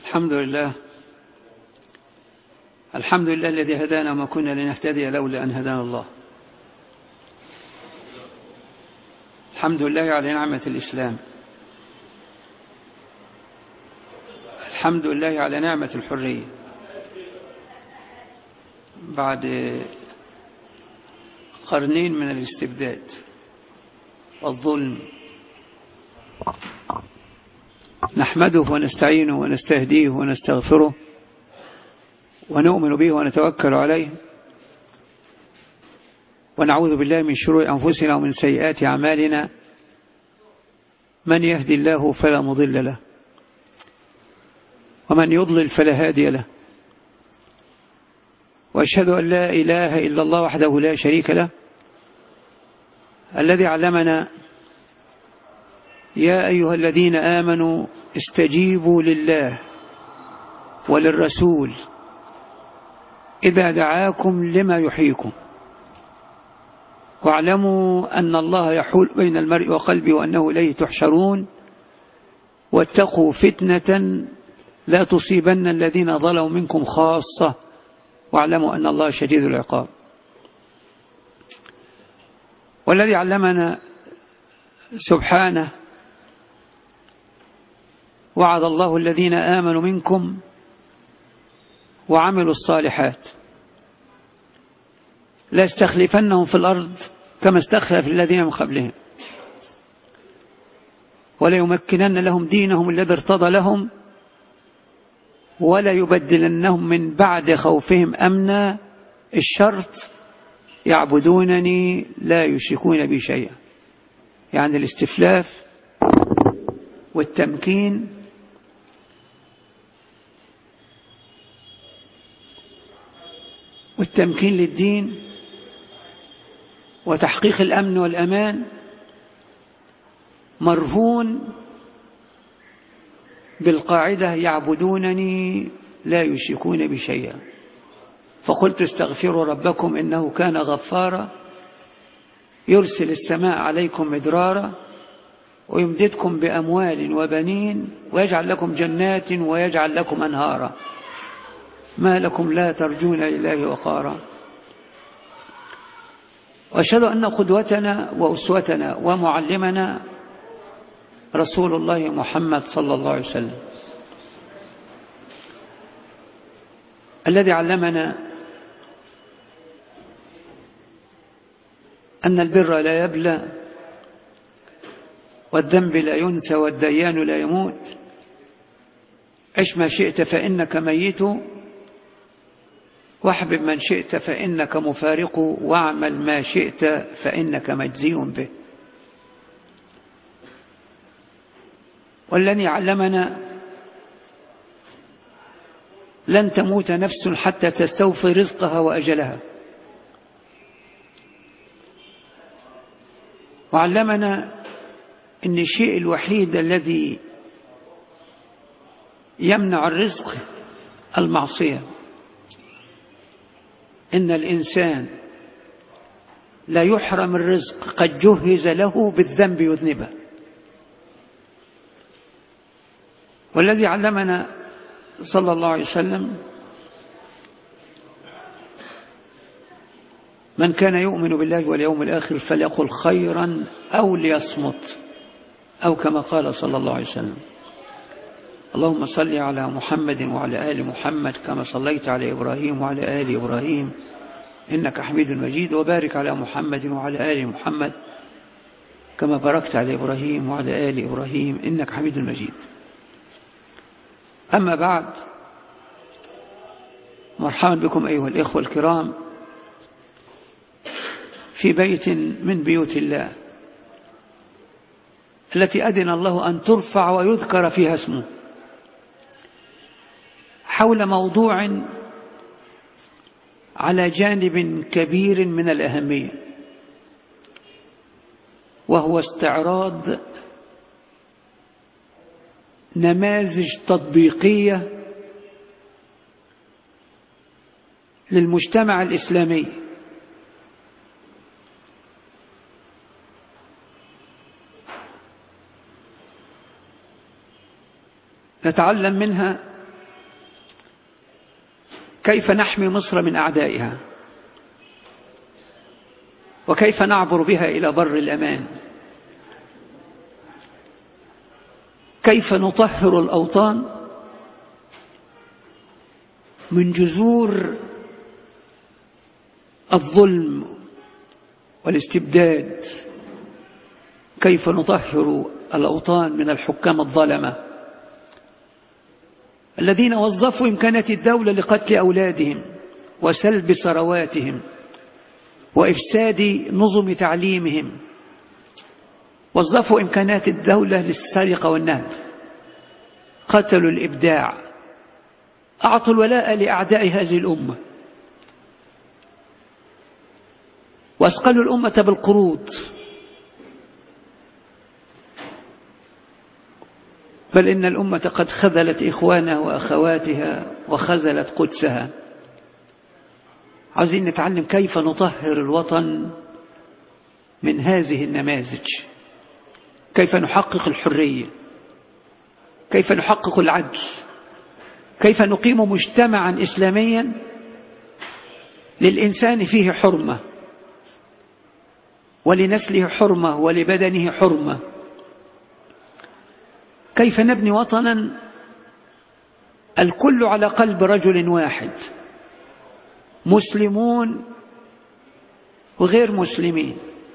الحمد لله الحمد لله الذي هدانا وما كنا لنهتدي لولا أن هدانا الله الحمد لله على نعمة الإسلام الحمد لله على نعمة الحرية بعد قرنين من الاستبداد والظلم نحمده ونستعينه ونستهديه ونستغفره ونؤمن به ونتوكل عليه ونعوذ بالله من شرور أنفسنا ومن سيئات أعمالنا من يهدي الله فلا مضل له ومن يضلل فلا هادي له وأشهد أن لا إله إلا الله وحده لا شريك له الذي علمنا يا أيها الذين آمنوا استجيبوا لله وللرسول إذا دعاكم لما يحييكم واعلموا أن الله يحول بين المرء وقلبه وأنه إليه تحشرون واتقوا فتنة لا تصيبن الذين ظلموا منكم خاصة واعلموا أن الله شديد العقاب والذي علمنا سبحانه وعد الله الذين آمنوا منكم وعملوا الصالحات لا استخلفنهم في الأرض كما استخلف الذين من قبلهم ولا يمكنن لهم دينهم الذي ارتضى لهم ولا يبدلنهم من بعد خوفهم أمنا الشرط يعبدونني لا يشركون بي شيئا يعني الاستفلاف والتمكين والتمكين للدين وتحقيق الأمن والأمان مرهون بالقاعدة يعبدونني لا يشركون بشيئا فقلت استغفروا ربكم إنه كان غفارا يرسل السماء عليكم مدرارا ويمددكم بأموال وبنين ويجعل لكم جنات ويجعل لكم أنهارا ما لكم لا ترجون لله وقارا وأشهد أن قدوتنا وأسوتنا ومعلمنا رسول الله محمد صلى الله عليه وسلم الذي علمنا أن البر لا يبلى والذنب لا ينسى والديان لا يموت عش ما شئت فإنك ميت واحبب من شئت فإنك مفارق واعمل ما شئت فإنك مجزي به والذي علمنا لن تموت نفس حتى تستوفي رزقها وأجلها وعلمنا أن الشيء الوحيد الذي يمنع الرزق المعصية إن الإنسان لا يحرم الرزق قد جهز له بالذنب يذنبه والذي علمنا صلى الله عليه وسلم من كان يؤمن بالله واليوم الآخر فليقل خيرا أو ليصمت أو كما قال صلى الله عليه وسلم اللهم صل على محمد وعلى آل محمد كما صليت على إبراهيم وعلى آل إبراهيم إنك حميد مجيد وبارك على محمد وعلى آل محمد كما باركت على إبراهيم وعلى آل إبراهيم إنك حميد مجيد أما بعد مرحبا بكم أيها الإخوة الكرام في بيت من بيوت الله التي أذن الله أن ترفع ويذكر فيها اسمه حول موضوع على جانب كبير من الأهمية وهو استعراض نماذج تطبيقية للمجتمع الإسلامي نتعلم منها كيف نحمي مصر من أعدائها وكيف نعبر بها إلى بر الأمان كيف نطهر الأوطان من جذور الظلم والاستبداد كيف نطهر الأوطان من الحكام الظلمة الذين وظفوا إمكانات الدولة لقتل أولادهم وسلب ثرواتهم وإفساد نظم تعليمهم وظفوا إمكانات الدولة للسرقة والنهب قتلوا الإبداع أعطوا الولاء لأعداء هذه الأمة وأثقلوا الأمة بالقروض بل إن الأمة قد خذلت إخوانها وأخواتها وخذلت قدسها عايزين نتعلم كيف نطهر الوطن من هذه النماذج كيف نحقق الحرية كيف نحقق العدل كيف نقيم مجتمعا إسلاميا للإنسان فيه حرمة ولنسله حرمة ولبدنه حرمة كيف نبني وطنا الكل على قلب رجل واحد مسلمون وغير مسلمين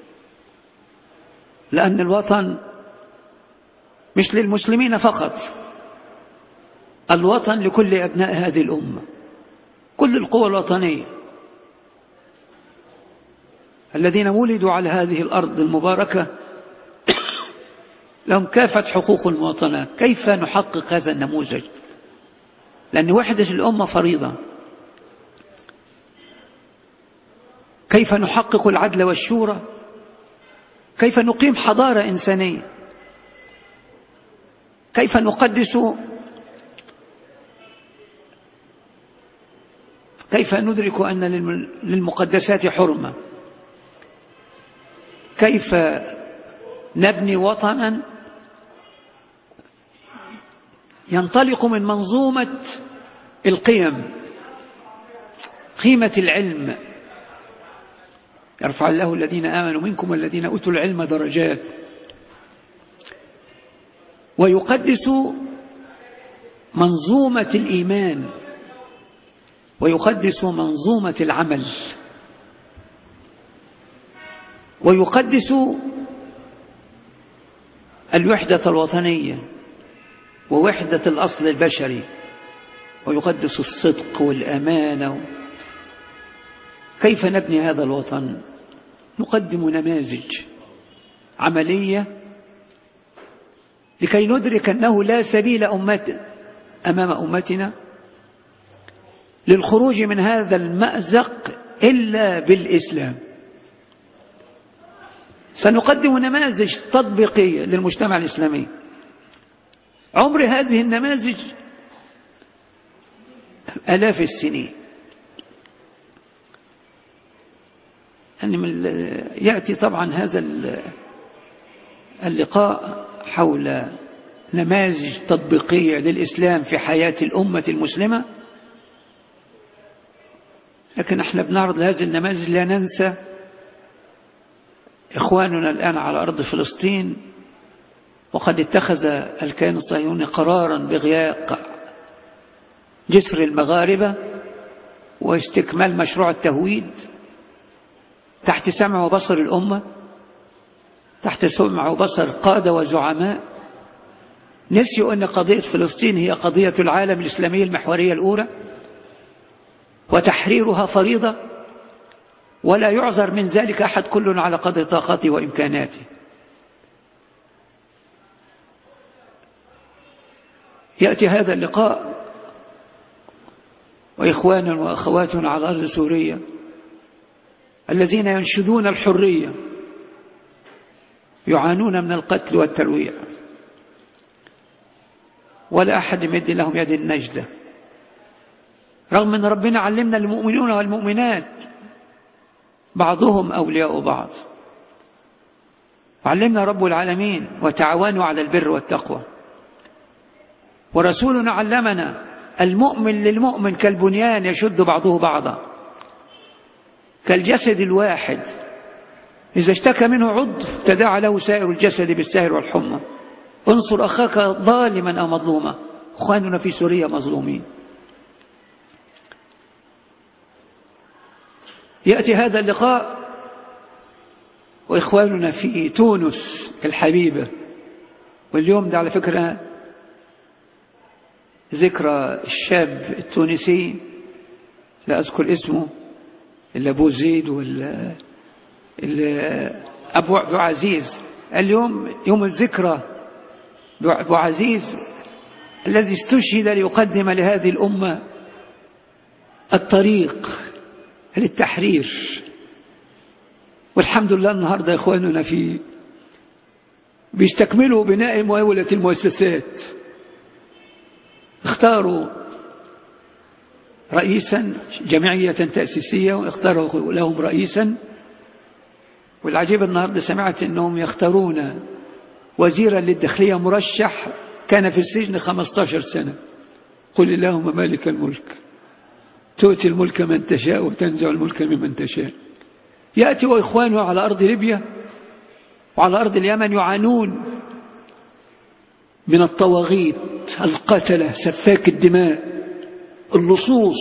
لأن الوطن مش للمسلمين فقط الوطن لكل أبناء هذه الأمة كل القوى الوطنية الذين ولدوا على هذه الأرض المباركة لهم كافة حقوق المواطنة كيف نحقق هذا النموذج لأن وحدة الأمة فريضة كيف نحقق العدل والشورى كيف نقيم حضارة إنسانية كيف نقدس كيف ندرك أن للمقدسات حرمة كيف نبني وطنا ينطلق من منظومة القيم قيمة العلم يرفع الله الذين آمنوا منكم والذين أوتوا العلم درجات ويقدس منظومة الإيمان ويقدس منظومة العمل ويقدس الوحدة الوطنية ووحدة الأصل البشري ويقدس الصدق والأمانة كيف نبني هذا الوطن نقدم نماذج عملية لكي ندرك أنه لا سبيل أمت أمام أمتنا للخروج من هذا المأزق إلا بالإسلام سنقدم نماذج تطبيقية للمجتمع الإسلامي عمر هذه النماذج ألاف السنين يعني يأتي طبعا هذا اللقاء حول نماذج تطبيقية للإسلام في حياة الأمة المسلمة لكن احنا بنعرض هذه النماذج لا ننسى إخواننا الآن على أرض فلسطين وقد اتخذ الكيان الصهيوني قرارا بغياء جسر المغاربة واستكمال مشروع التهويد تحت سمع وبصر الأمة تحت سمع وبصر قادة وزعماء نسيوا أن قضية فلسطين هي قضية العالم الإسلامي المحورية الأولى وتحريرها فريضة ولا يعذر من ذلك أحد كل على قدر طاقته وإمكاناته يأتي هذا اللقاء وإخوانا وأخواتنا على أرض سوريا الذين ينشدون الحرية يعانون من القتل والترويع ولا أحد يمد لهم يد النجدة رغم أن ربنا علمنا المؤمنون والمؤمنات بعضهم أولياء بعض وعلمنا رب العالمين وتعاونوا على البر والتقوى ورسولنا علمنا المؤمن للمؤمن كالبنيان يشد بعضه بعضا كالجسد الواحد إذا اشتكى منه عضو تداعى له سائر الجسد بالسهر والحمى انصر أخاك ظالما أو مظلوما أخواننا في سوريا مظلومين يأتي هذا اللقاء وإخواننا في تونس الحبيبة واليوم ده على فكرة ذكرى الشاب التونسي لا أذكر اسمه إلا أبو زيد ولا أبو عزيز اليوم يوم الذكرى أبو عزيز الذي استشهد ليقدم لهذه الأمة الطريق للتحرير والحمد لله النهاردة إخواننا في بيستكملوا بناء مؤولة المؤسسات اختاروا رئيسا جمعية تأسيسية واختاروا لهم رئيسا والعجيب النهاردة سمعت أنهم يختارون وزيرا للداخلية مرشح كان في السجن 15 سنة قل اللهم مالك الملك تؤتي الملك من تشاء وتنزع الملك ممن تشاء يأتي وإخوانه على أرض ليبيا وعلى أرض اليمن يعانون من الطواغيت القتلة سفاك الدماء اللصوص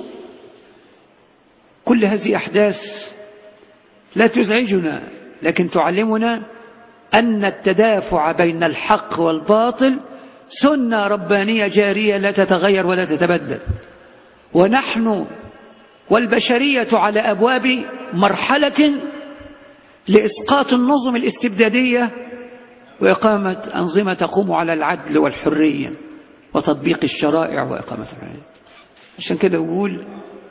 كل هذه أحداث لا تزعجنا لكن تعلمنا أن التدافع بين الحق والباطل سنة ربانية جارية لا تتغير ولا تتبدل ونحن والبشرية على أبواب مرحلة لإسقاط النظم الاستبدادية وإقامة أنظمة تقوم على العدل والحرية وتطبيق الشرائع وإقامة الحرية عشان كده أقول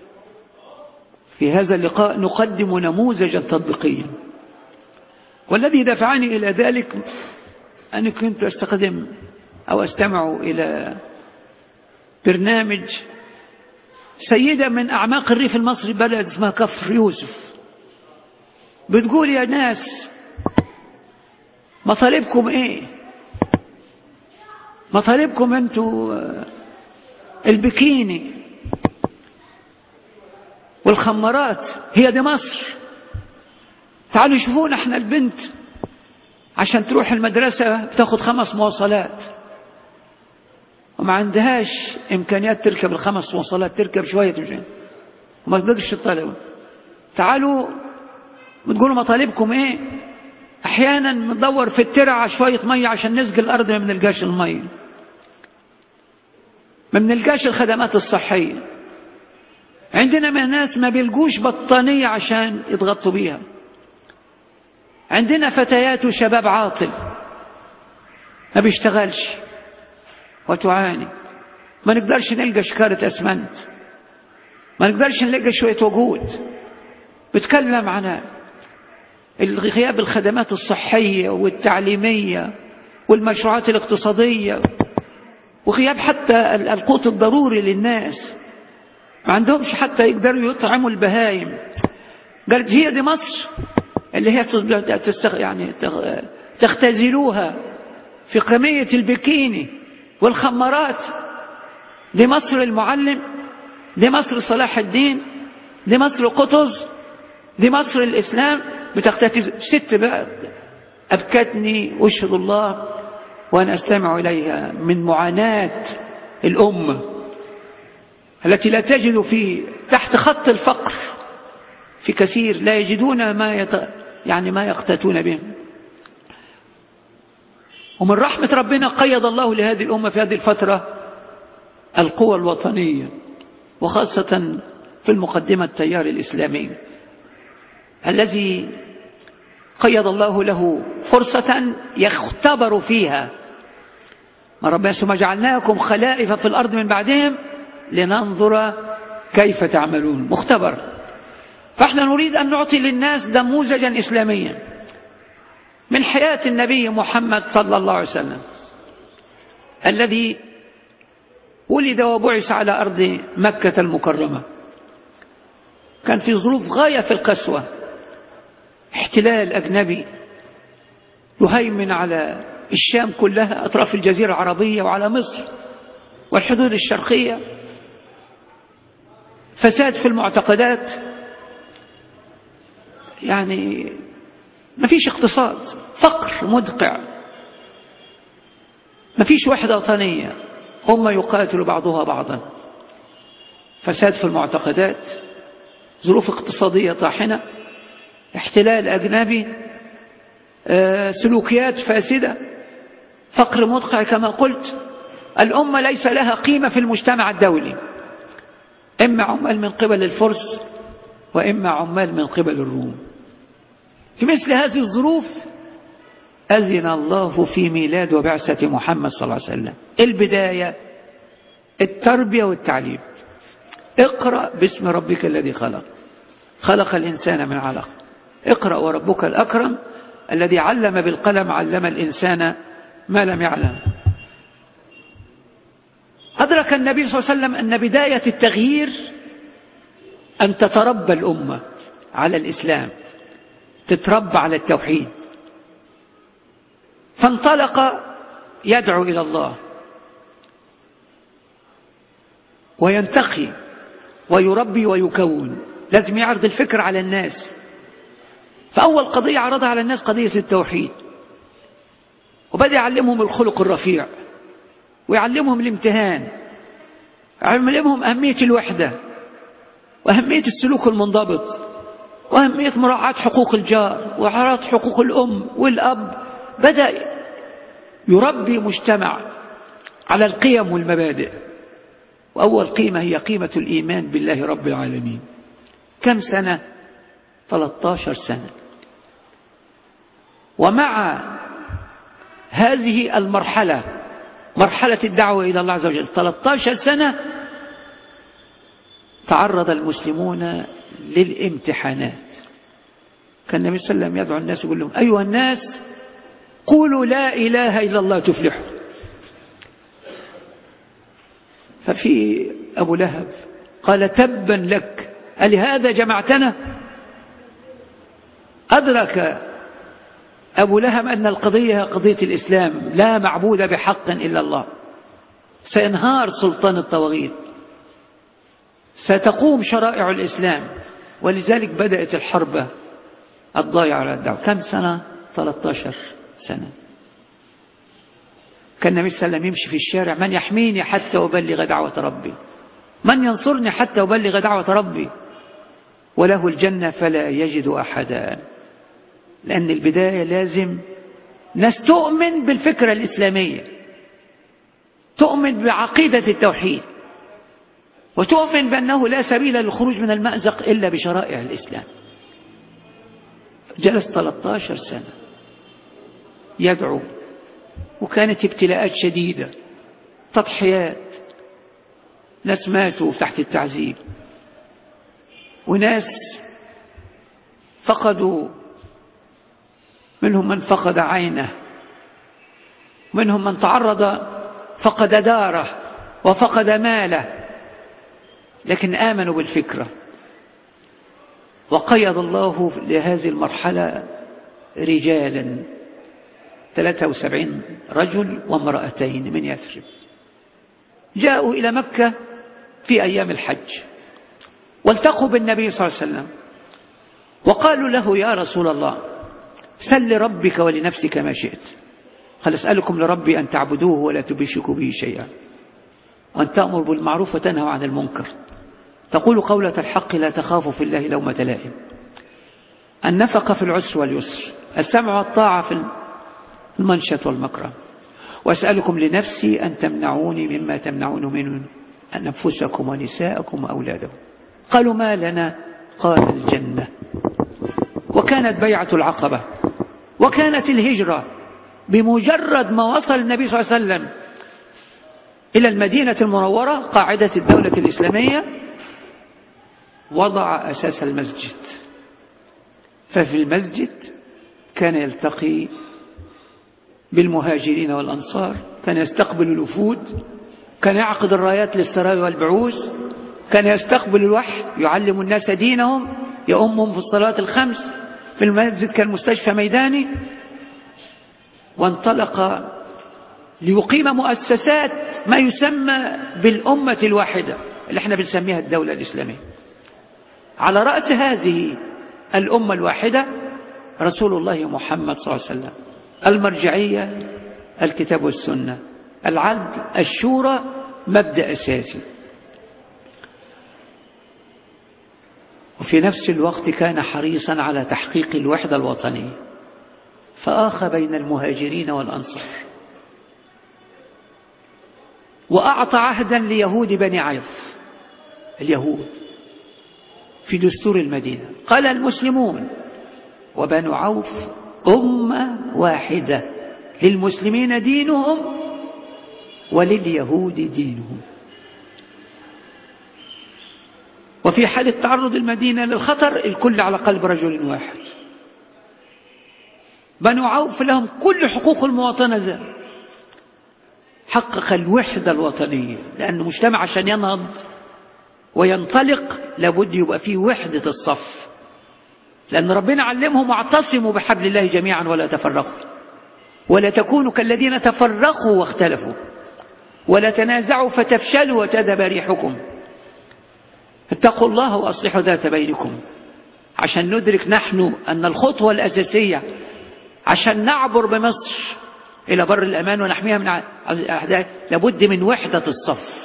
في هذا اللقاء نقدم نموذجا تطبيقيا والذي دفعني إلى ذلك أني كنت أستخدم أو أستمع إلى برنامج سيدة من أعماق الريف المصري بلد اسمها كفر يوسف بتقول يا ناس مطالبكم ايه مطالبكم انتوا البكيني والخمارات هي دي مصر تعالوا شوفونا احنا البنت عشان تروح المدرسة بتاخد خمس مواصلات وما عندهاش إمكانيات تركب الخمس مواصلات تركب شوية تمشي وما تقدرش الطلبة تعالوا بتقولوا مطالبكم ايه احيانا بندور في الترعة شوية مية عشان نسقي الارض ما بنلقاش المية ما بنلقاش الخدمات الصحية عندنا من الناس ما بيلقوش بطانية عشان يتغطوا بيها عندنا فتيات وشباب عاطل ما بيشتغلش وتعاني ما نقدرش نلقى شكارة أسمنت ما نقدرش نلقى شوية وجود بتكلم عن غياب الخدمات الصحية والتعليمية والمشروعات الاقتصادية وغياب حتى القوت الضروري للناس ما عندهمش حتى يقدروا يطعموا البهايم قالت هي دي مصر اللي هي تستخ... يعني تختزلوها في قمية البكيني والخمارات دي مصر المعلم دي مصر صلاح الدين دي مصر قطز دي مصر الإسلام بتختتز ست بقى أبكتني أشهد الله وأنا أستمع إليها من معاناة الأمة التي لا تجد في تحت خط الفقر في كثير لا يجدون ما يت... يعني ما يقتاتون به ومن رحمة ربنا قيد الله لهذه الأمة في هذه الفترة القوى الوطنية وخاصة في المقدمة التيار الإسلامي الذي قيد الله له فرصة يختبر فيها ما ربنا ثم جعلناكم خلائف في الأرض من بعدهم لننظر كيف تعملون مختبر فاحنا نريد أن نعطي للناس نموذجا إسلاميا من حياة النبي محمد صلى الله عليه وسلم الذي ولد وبعث على أرض مكة المكرمة كان في ظروف غاية في القسوة احتلال أجنبي يهيمن على الشام كلها أطراف الجزيرة العربية وعلى مصر والحدود الشرقية فساد في المعتقدات يعني ما فيش اقتصاد فقر مدقع ما فيش وحدة وطنية هم يقاتل بعضها بعضا فساد في المعتقدات ظروف اقتصادية طاحنة احتلال أجنبي سلوكيات فاسدة فقر مدقع كما قلت الأمة ليس لها قيمة في المجتمع الدولي إما عمال من قبل الفرس وإما عمال من قبل الروم في مثل هذه الظروف أذن الله في ميلاد وبعثة محمد صلى الله عليه وسلم البداية التربية والتعليم اقرأ باسم ربك الذي خلق خلق الإنسان من علق اقرأ وربك الأكرم الذي علم بالقلم علم الإنسان ما لم يعلم أدرك النبي صلى الله عليه وسلم أن بداية التغيير أن تتربى الأمة على الإسلام تتربى على التوحيد فانطلق يدعو إلى الله وينتقي ويربي ويكون لازم يعرض الفكر على الناس فأول قضية عرضها على الناس قضية التوحيد وبدأ يعلمهم الخلق الرفيع ويعلمهم الامتهان يعلمهم أهمية الوحدة وأهمية السلوك المنضبط وأهمية مراعاة حقوق الجار ومراعاة حقوق الأم والأب بدأ يربي مجتمع على القيم والمبادئ وأول قيمة هي قيمة الإيمان بالله رب العالمين كم سنة 13 سنة ومع هذه المرحلة مرحلة الدعوة إلى الله عز وجل 13 سنة تعرض المسلمون للامتحانات كان النبي صلى الله عليه وسلم يدعو الناس يقول لهم أيها الناس قولوا لا إله إلا الله تفلحوا ففي أبو لهب قال تبا لك ألهذا جمعتنا أدرك أبو لهب أن القضية قضية الإسلام لا معبود بحق إلا الله سينهار سلطان الطواغيت ستقوم شرائع الإسلام ولذلك بدأت الحرب الضايعة على الدعوة كم سنة 13 سنة كان النبي صلى الله عليه وسلم يمشي في الشارع من يحميني حتى أبلغ دعوة ربي من ينصرني حتى أبلغ دعوة ربي وله الجنة فلا يجد أحدا لأن البداية لازم ناس تؤمن بالفكرة الإسلامية تؤمن بعقيدة التوحيد وتؤمن بأنه لا سبيل للخروج من المأزق إلا بشرائع الإسلام جلس 13 سنة يدعو وكانت ابتلاءات شديدة تضحيات ناس ماتوا تحت التعذيب وناس فقدوا منهم من فقد عينه منهم من تعرض فقد داره وفقد ماله لكن آمنوا بالفكرة وقيض الله لهذه المرحلة رجالا 73 رجل وامرأتين من يثرب جاءوا إلى مكة في أيام الحج والتقوا بالنبي صلى الله عليه وسلم وقالوا له يا رسول الله سل لربك ولنفسك ما شئت قال اسألكم لربي أن تعبدوه ولا تبشكوا به شيئا وأن تأمر بالمعروف وتنهوا عن المنكر تقول قولة الحق لا تخاف في الله لومة لائم النفقة في العسر واليسر السمع والطاعة في المنشط والمكره وأسألكم لنفسي أن تمنعوني مما تمنعون منه أنفسكم ونساءكم وأولادكم قالوا ما لنا قال الجنة وكانت بيعة العقبة وكانت الهجرة بمجرد ما وصل النبي صلى الله عليه وسلم إلى المدينة المنورة قاعدة الدولة الإسلامية وضع أساس المسجد ففي المسجد كان يلتقي بالمهاجرين والأنصار كان يستقبل الوفود كان يعقد الرايات للسرايا والبعوث كان يستقبل الوحي يعلم الناس دينهم يؤمهم في الصلاة الخمس في المسجد كان مستشفى ميداني وانطلق ليقيم مؤسسات ما يسمى بالأمة الواحدة اللي احنا بنسميها الدولة الإسلامية على رأس هذه الأمة الواحدة رسول الله محمد صلى الله عليه وسلم المرجعية الكتاب والسنة العدل الشورى مبدأ أساسي وفي نفس الوقت كان حريصا على تحقيق الوحدة الوطنية فآخى بين المهاجرين والأنصار وأعطى عهدا ليهود بني عيف اليهود في دستور المدينة قال المسلمون وبنو عوف أمة واحدة للمسلمين دينهم ولليهود دينهم وفي حالة تعرض المدينة للخطر الكل على قلب رجل واحد بنو عوف لهم كل حقوق المواطنة ذا حقق الوحدة الوطنية لأن المجتمع عشان ينهض وينطلق لابد يبقى فيه وحدة الصف لأن ربنا علمهم واعتصموا بحبل الله جميعا ولا تفرقوا ولا تكونوا كالذين تفرقوا واختلفوا ولا تنازعوا فتفشلوا وتذهب ريحكم اتقوا الله وأصلحوا ذات بينكم عشان ندرك نحن أن الخطوة الأساسية عشان نعبر بمصر إلى بر الأمان ونحميها من الأحداث لابد من وحدة الصف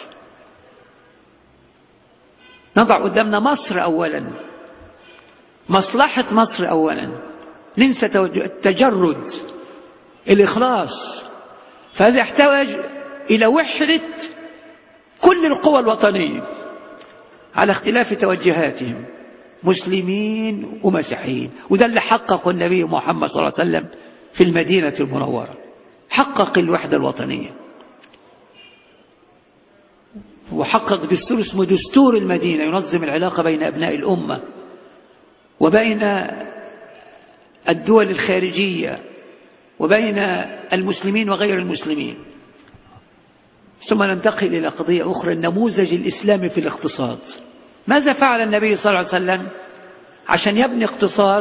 نضع قدامنا مصر أولا مصلحة مصر أولا ننسى التجرد الإخلاص فهذا يحتاج إلى وحدة كل القوى الوطنية على اختلاف توجهاتهم مسلمين ومسيحيين وده اللي حققه النبي محمد صلى الله عليه وسلم في المدينة المنورة حقق الوحدة الوطنية وحقق دستور اسمه دستور المدينة ينظم العلاقة بين أبناء الأمة وبين الدول الخارجية وبين المسلمين وغير المسلمين ثم ننتقل إلى قضية أخرى النموذج الإسلامي في الاقتصاد ماذا فعل النبي صلى الله عليه وسلم عشان يبني اقتصاد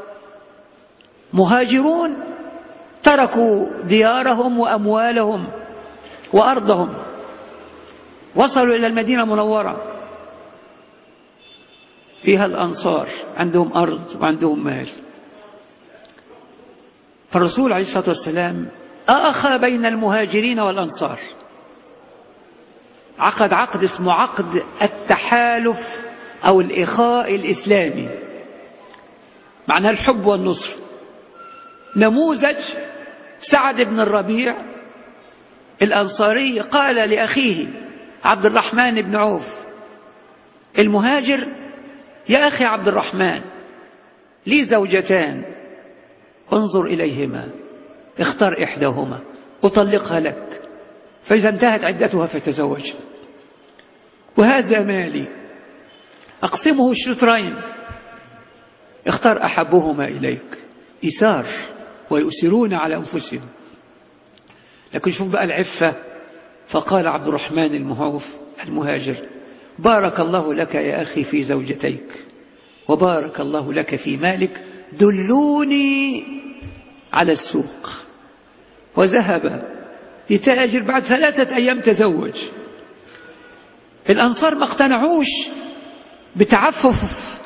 مهاجرون تركوا ديارهم وأموالهم وأرضهم وصلوا إلى المدينة المنورة فيها الأنصار عندهم أرض وعندهم مال فالرسول عليه الصلاة والسلام أخى بين المهاجرين والأنصار عقد عقد اسمه عقد التحالف أو الإخاء الإسلامي معناه الحب والنصر نموذج سعد بن الربيع الأنصاري قال لأخيه عبد الرحمن بن عوف المهاجر يا أخي عبد الرحمن لي زوجتان انظر إليهما اختر إحداهما أطلقها لك فإذا انتهت عدتها فتزوج وهذا مالي أقسمه الشطرين اختر أحبهما إليك إيثار ويؤثرون على أنفسهم لكن شوف بقى العفة فقال عبد الرحمن المهوف المهاجر بارك الله لك يا أخي في زوجتيك وبارك الله لك في مالك دلوني على السوق وذهب يتاجر بعد ثلاثة أيام تزوج الأنصار ما اقتنعوش بتعفف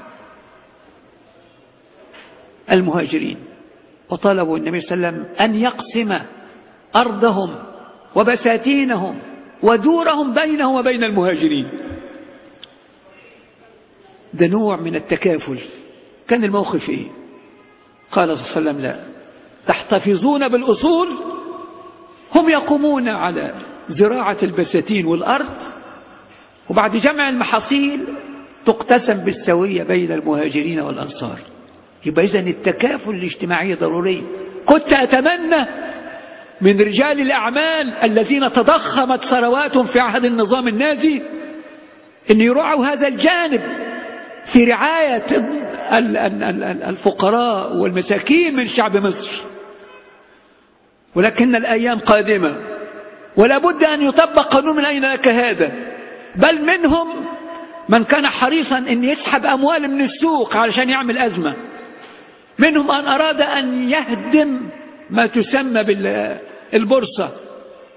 المهاجرين وطلبوا النبي صلى الله عليه وسلم أن يقسم أرضهم وبساتينهم ودورهم بينه وبين المهاجرين ده نوع من التكافل كان الموقف إيه قال صلى الله عليه وسلم لا تحتفظون بالأصول هم يقومون على زراعة البساتين والأرض وبعد جمع المحاصيل تقتسم بالسوية بين المهاجرين والأنصار يبقى إذن التكافل الاجتماعي ضروري كنت أتمنى من رجال الأعمال الذين تضخمت ثرواتهم في عهد النظام النازي أن يراعوا هذا الجانب في رعاية الفقراء والمساكين من شعب مصر ولكن الأيام قادمة ولا بد أن يطبق قانون من أين لك هذا بل منهم من كان حريصا أن يسحب أموال من السوق علشان يعمل أزمة منهم من أراد أن يهدم ما تسمى بالبورصة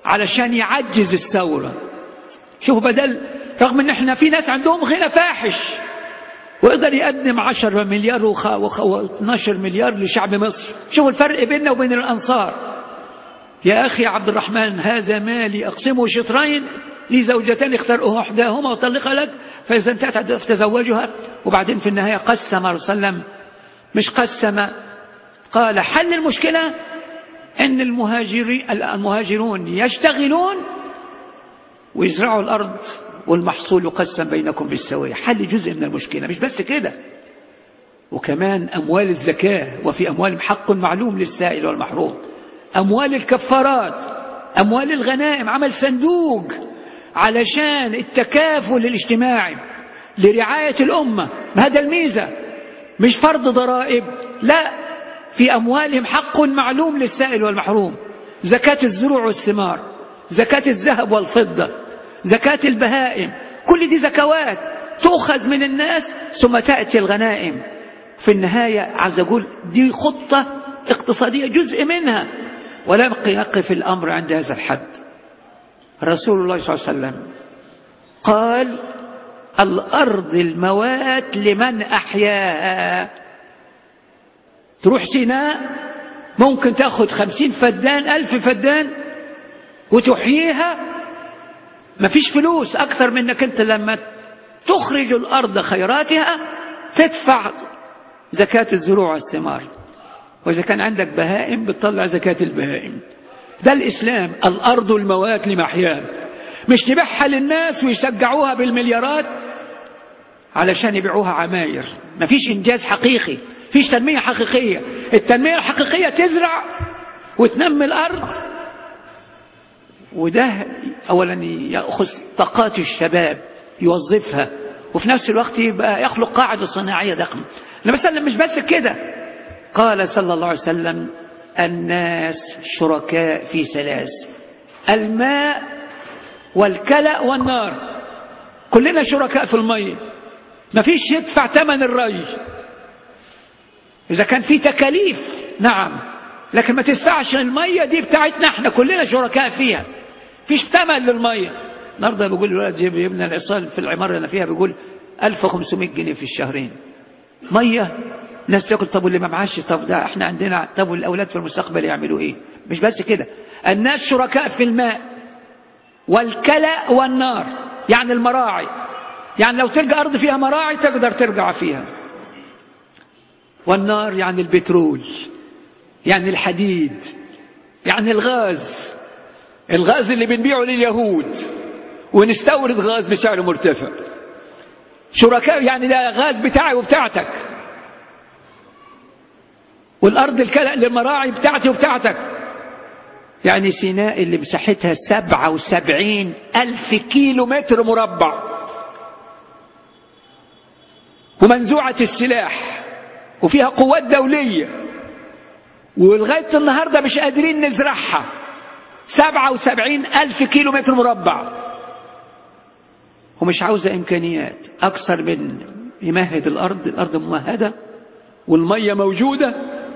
علشان يعجز الثورة شوفوا بدل رغم ان احنا في ناس عندهم غنى فاحش ويقدر يقدم 10 مليار و12 مليار لشعب مصر شوفوا الفرق بيننا وبين الأنصار يا أخي عبد الرحمن هذا مالي أقسمه شطرين لي زوجتان اختار احداهما وطلقها لك فإذا انتهت فتزوجها وبعدين في النهاية قسم عليه وسلم مش قسم قال حل المشكلة أن المهاجرين المهاجرون يشتغلون ويزرعوا الأرض والمحصول يقسم بينكم بالسوية حل جزء من المشكلة مش بس كده وكمان أموال الزكاة وفي أموالهم حق معلوم للسائل والمحروم أموال الكفارات أموال الغنائم عمل صندوق علشان التكافل الاجتماعي لرعاية الأمة هذا الميزة مش فرض ضرائب لا في أموالهم حق معلوم للسائل والمحروم زكاة الزروع والثمار زكاة الذهب والفضة زكاة البهائم كل دي زكوات تؤخذ من الناس ثم تأتي الغنائم في النهاية عاوز أقول دي خطة اقتصادية جزء منها ولم يقف الأمر عند هذا الحد رسول الله صلى الله عليه وسلم قال الأرض الموات لمن أحياها تروح سيناء ممكن تأخذ خمسين فدان ألف فدان وتحييها مفيش فلوس أكثر منك أنت لما تخرج الأرض خيراتها تدفع زكاة الزروع والثمار وإذا كان عندك بهائم بتطلع زكاة البهائم ده الإسلام الأرض الموات لمحياها مش تبيعها للناس ويشجعوها بالمليارات علشان يبيعوها عماير مفيش إنجاز حقيقي فيش تنمية حقيقية التنمية الحقيقية تزرع وتنمي الأرض وده أولا يأخذ طاقات الشباب يوظفها وفي نفس الوقت يبقى يخلق قاعدة صناعية ضخمة مثلا مش بس كده قال صلى الله عليه وسلم الناس شركاء في ثلاث الماء والكلأ والنار كلنا شركاء في المية مفيش يدفع ثمن الري إذا كان في تكاليف نعم لكن ما تدفعش المية دي بتاعتنا احنا كلنا شركاء فيها فيش ثمن للمية النهارده بيقول الولد ابن العصال في العمارة اللي أنا فيها بيقول 1500 جنيه في الشهرين مية ناس تقول طب واللي ما معاش طب ده احنا عندنا طب والأولاد في المستقبل يعملوا ايه مش بس كده الناس شركاء في الماء والكلأ والنار يعني المراعي يعني لو تلقى أرض فيها مراعي تقدر ترجع فيها والنار يعني البترول يعني الحديد يعني الغاز الغاز اللي بنبيعه لليهود ونستورد غاز بسعر مرتفع شركاء يعني ده غاز بتاعي وبتاعتك والأرض الكلأ للمراعي بتاعتي وبتاعتك يعني سيناء اللي مساحتها سبعة وسبعين ألف كيلو متر مربع ومنزوعة السلاح وفيها قوات دولية ولغاية النهاردة مش قادرين نزرعها سبعة وسبعين ألف كيلو متر مربع ومش عاوزة إمكانيات أكثر من يمهد الأرض الأرض ممهدة والمية موجودة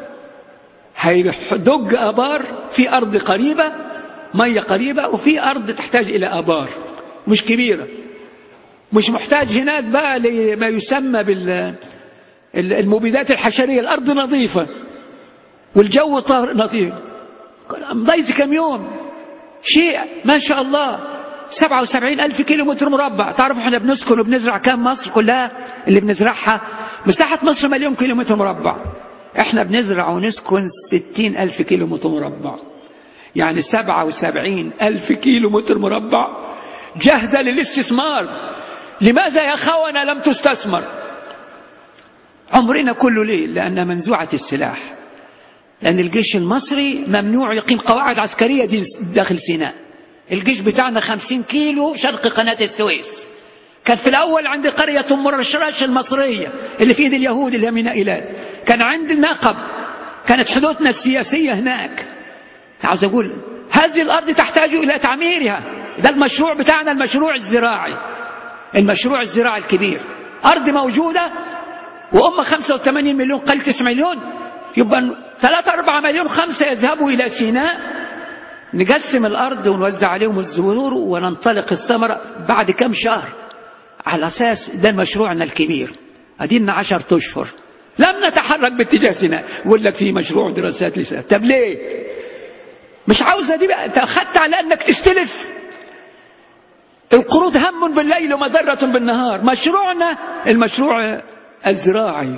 هيدج أبار في أرض قريبة مية قريبة وفي أرض تحتاج إلى أبار مش كبيرة مش محتاج هناك بقى لما يسمى بالمبيدات الحشرية الأرض نظيفة والجو طاهر نظيف مضيت كم يوم شيء ما شاء الله سبعة وسبعين ألف كيلو متر مربع تعرفوا احنا بنسكن وبنزرع كام مصر كلها اللي بنزرعها مساحة مصر مليون كيلو متر مربع احنا بنزرع ونسكن ستين ألف كيلو متر مربع يعني سبعة وسبعين ألف كيلو متر مربع جاهزة للاستثمار لماذا يا خونة لم تستثمر عمرنا كله ليه لأن منزوعة السلاح لأن الجيش المصري ممنوع يقيم قواعد عسكرية دي داخل سيناء الجيش بتاعنا خمسين كيلو شرق قناة السويس كان في الأول عند قرية أم الرشراش المصرية اللي في ايد اليهود اللي هي ميناء إيلات كان عند النقب كانت حدودنا السياسية هناك عاوز أقول هذه الأرض تحتاج إلى تعميرها ده المشروع بتاعنا المشروع الزراعي المشروع الزراعي الكبير أرض موجودة وأم 85 مليون قل 9 مليون يبقى 3 4 مليون خمسة يذهبوا إلى سيناء نقسم الأرض ونوزع عليهم الزهور وننطلق الثمرة بعد كم شهر على أساس ده مشروعنا الكبير أدينا عشر أشهر لم نتحرك باتجاه سيناء يقول لك في مشروع دراسات لسه طب ليه مش عاوزة دي بقى انت أخدت على أنك تستلف القروض هم بالليل ومضرة بالنهار مشروعنا المشروع الزراعي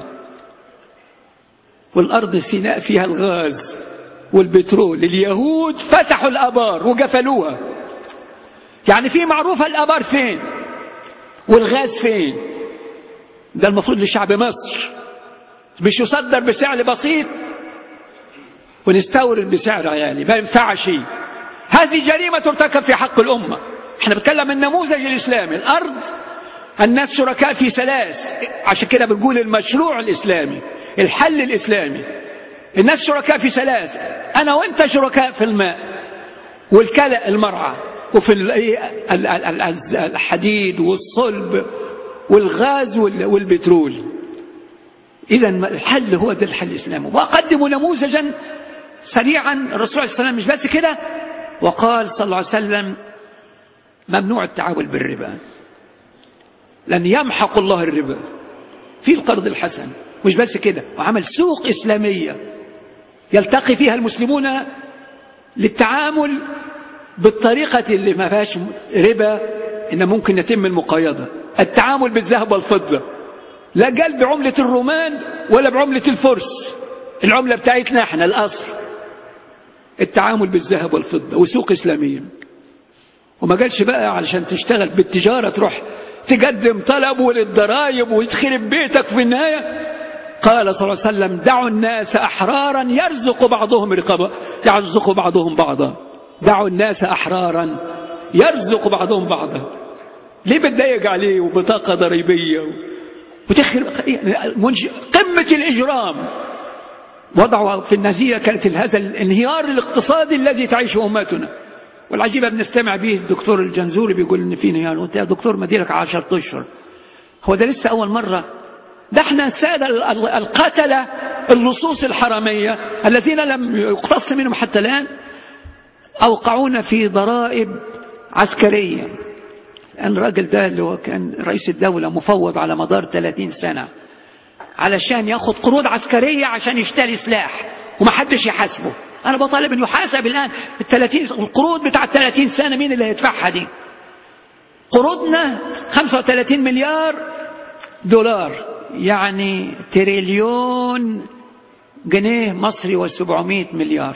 والأرض سيناء فيها الغاز والبترول اليهود فتحوا الأبار وقفلوها يعني في معروفة الأبار فين والغاز فين ده المفروض لشعب مصر مش يصدر بسعر بسيط ونستورد بسعر عيالي ما ينفعش هذه جريمة ترتكب في حق الأمة احنا بنتكلم النموذج الإسلامي الأرض الناس شركاء في ثلاث عشان كده بنقول المشروع الإسلامي الحل الإسلامي الناس شركاء في ثلاث أنا وأنت شركاء في الماء والكلأ المرعى وفي الحديد والصلب والغاز والبترول إذا الحل هو ده الحل الإسلامي وأقدم نموذجا سريعا الرسول عليه السلام مش بس كده وقال صلى الله عليه وسلم ممنوع التعامل بالربا لن يمحق الله الربا في القرض الحسن مش بس كده وعمل سوق إسلامية يلتقي فيها المسلمون للتعامل بالطريقة اللي ما فيهاش ربا إن ممكن يتم المقايضة التعامل بالذهب والفضة لا قال بعملة الرومان ولا بعملة الفرس العملة بتاعتنا احنا الأصل التعامل بالذهب والفضة وسوق إسلامية وما قالش بقى علشان تشتغل بالتجارة تروح تقدم طلب وللضرايب ويتخرب بيتك في النهاية قال صلى الله عليه وسلم دعوا الناس أحرارا يرزق بعضهم رقابة يرزق بعضهم بعضا دعوا الناس أحرارا يرزق بعضهم بعضا ليه بتضايق عليه وبطاقة ضريبية وتخرب قمة الإجرام وضعوا في النازية كانت هذا الانهيار الاقتصادي الذي تعيشه أمتنا والعجيبة بنستمع به الدكتور الجنزوري بيقول إن في انهيار وأنت يا دكتور مديرك عشرة أشهر هو ده لسه أول مرة ده احنا السادة القتلة اللصوص الحرامية الذين لم يقتص منهم حتى الآن أوقعونا في ضرائب عسكرية لأن الراجل ده اللي هو كان رئيس الدولة مفوض على مدار 30 سنة علشان ياخد قروض عسكرية عشان يشتري سلاح ومحدش يحاسبه أنا بطالب أن يحاسب الآن الثلاثين القروض بتاع 30 سنة مين اللي هيدفعها دي قروضنا 35 مليار دولار يعني تريليون جنيه مصري و700 مليار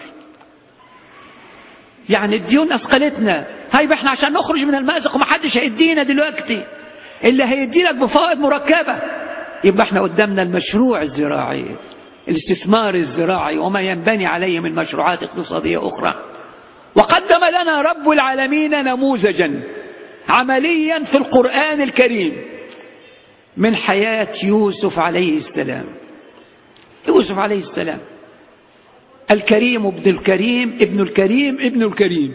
يعني الديون أثقلتنا هاي احنا عشان نخرج من المأزق ومحدش هيدينا دلوقتي اللي هيديلك بفوائد مركبة يبقى احنا قدامنا المشروع الزراعي الاستثمار الزراعي وما ينبني عليه من مشروعات اقتصادية أخرى وقدم لنا رب العالمين نموذجا عمليا في القرآن الكريم من حياة يوسف عليه السلام يوسف عليه السلام الكريم ابن الكريم ابن الكريم ابن الكريم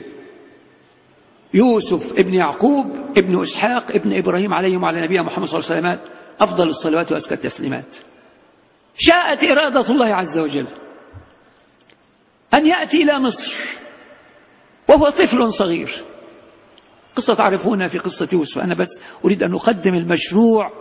يوسف ابن يعقوب ابن إسحاق ابن إبراهيم عليهم وعلى نبينا محمد صلى الله عليه وسلم أفضل الصلوات وأزكى التسليمات شاءت إرادة الله عز وجل أن يأتي إلى مصر وهو طفل صغير قصة تعرفونها في قصة يوسف أنا بس أريد أن أقدم المشروع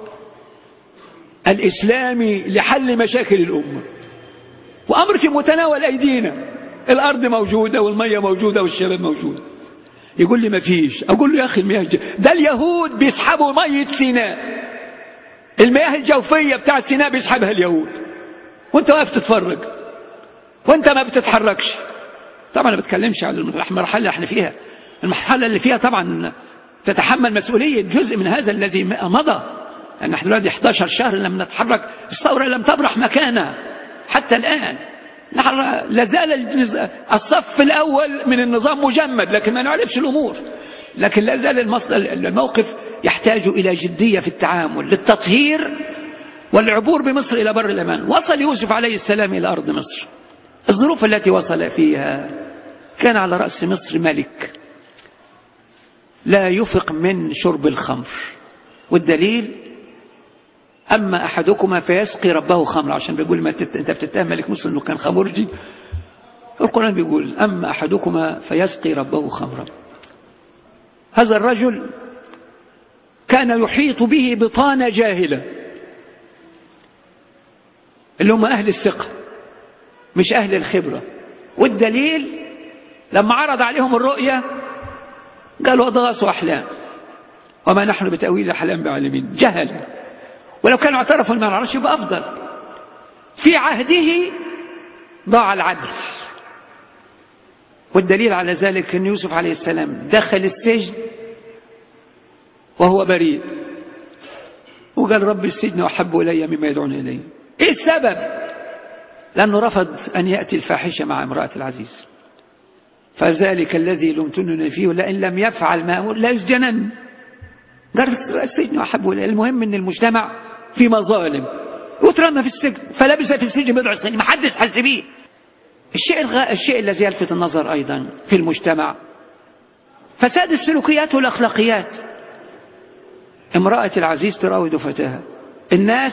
الإسلامي لحل مشاكل الأمة وأمر في متناول أيدينا الأرض موجودة والمية موجودة والشباب موجود يقول لي ما فيش أقول له يا أخي المياه ده اليهود بيسحبوا مية سيناء المياه الجوفية بتاع سيناء بيسحبها اليهود وانت واقف تتفرج وانت ما بتتحركش طبعا ما بتكلمش على المرحلة اللي احنا فيها المرحلة اللي فيها طبعا تتحمل مسؤولية جزء من هذا الذي مضى أن احنا دلوقتي 11 شهر لم نتحرك الثورة لم تبرح مكانها حتى الآن نحن لازال الصف الأول من النظام مجمد لكن ما نعرفش الأمور لكن لازال الموقف يحتاج إلى جدية في التعامل للتطهير والعبور بمصر إلى بر الأمان وصل يوسف عليه السلام إلى أرض مصر الظروف التي وصل فيها كان على رأس مصر ملك لا يفق من شرب الخمر والدليل أما أحدكما فيسقي ربه خمر عشان بيقول ما تت... أنت بتتهم ملك مصر أنه كان خمرجي القرآن بيقول أما أحدكما فيسقي ربه خمرا هذا الرجل كان يحيط به بطانة جاهلة اللي هم أهل الثقة مش أهل الخبرة والدليل لما عرض عليهم الرؤية قالوا أضغاث أحلام وما نحن بتأويل الأحلام بعالمين جهل ولو كانوا اعترفوا ما نعرفش يبقى أفضل في عهده ضاع العدل والدليل على ذلك أن يوسف عليه السلام دخل السجن وهو بريء وقال رب السجن أحب إلي مما يدعون إليه إيه السبب لأنه رفض أن يأتي الفاحشة مع امرأة العزيز فذلك الذي لمتنني فيه لئن لم يفعل ما أمر لا يسجنن قال السجن أحب إلي المهم أن المجتمع في مظالم وترمى في السجن فلبس في السجن بضع سنين ما حدش حس بيه الشيء, الغ... الشيء الذي يلفت النظر أيضا في المجتمع فساد السلوكيات والأخلاقيات امرأة العزيز تراود فتاها الناس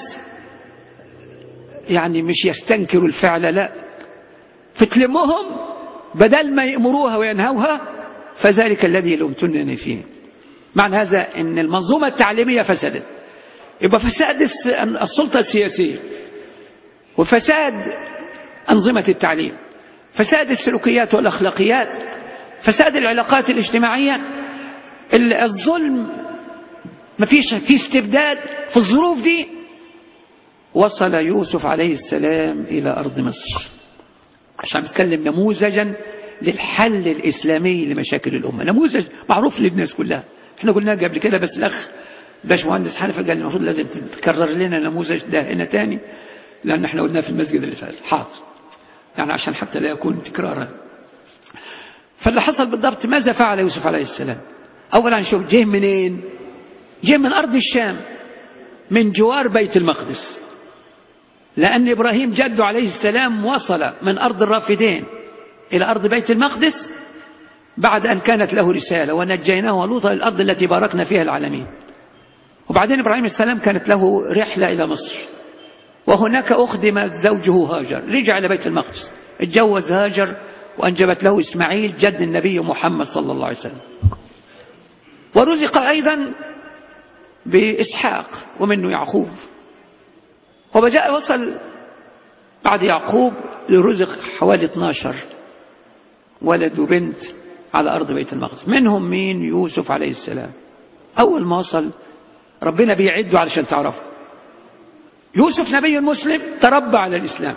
يعني مش يستنكروا الفعل لا فتلمهم بدل ما يأمروها وينهوها فذلك الذي لمتنني فيه معنى هذا ان المنظومة التعليمية فسدت يبقى فساد السلطة السياسية وفساد أنظمة التعليم فساد السلوكيات والأخلاقيات فساد العلاقات الاجتماعية الظلم ما فيش في استبداد في الظروف دي وصل يوسف عليه السلام إلى أرض مصر عشان نتكلم نموذجا للحل الإسلامي لمشاكل الأمة نموذج معروف للناس كلها احنا قلنا قبل كده بس الأخ باشمهندس حنفي قال المفروض لازم تكرر لنا النموذج ده هنا تاني لأن احنا قلناه في المسجد اللي فات حاضر يعني عشان حتى لا يكون تكرارا فاللي حصل بالضبط ماذا فعل يوسف عليه السلام أولا شوف جه منين جه من أرض الشام من جوار بيت المقدس لأن إبراهيم جده عليه السلام وصل من أرض الرافدين إلى أرض بيت المقدس بعد أن كانت له رسالة ونجيناه ولوطا الأرض التي باركنا فيها العالمين وبعدين إبراهيم السلام كانت له رحلة إلى مصر وهناك أخدم زوجه هاجر رجع إلى بيت المقدس اتجوز هاجر وأنجبت له إسماعيل جد النبي محمد صلى الله عليه وسلم ورزق أيضا بإسحاق ومنه يعقوب وبجاء وصل بعد يعقوب لرزق حوالي 12 ولد وبنت على أرض بيت المقدس منهم مين يوسف عليه السلام أول ما وصل ربنا بيعده علشان تعرفه يوسف نبي مسلم تربى على الإسلام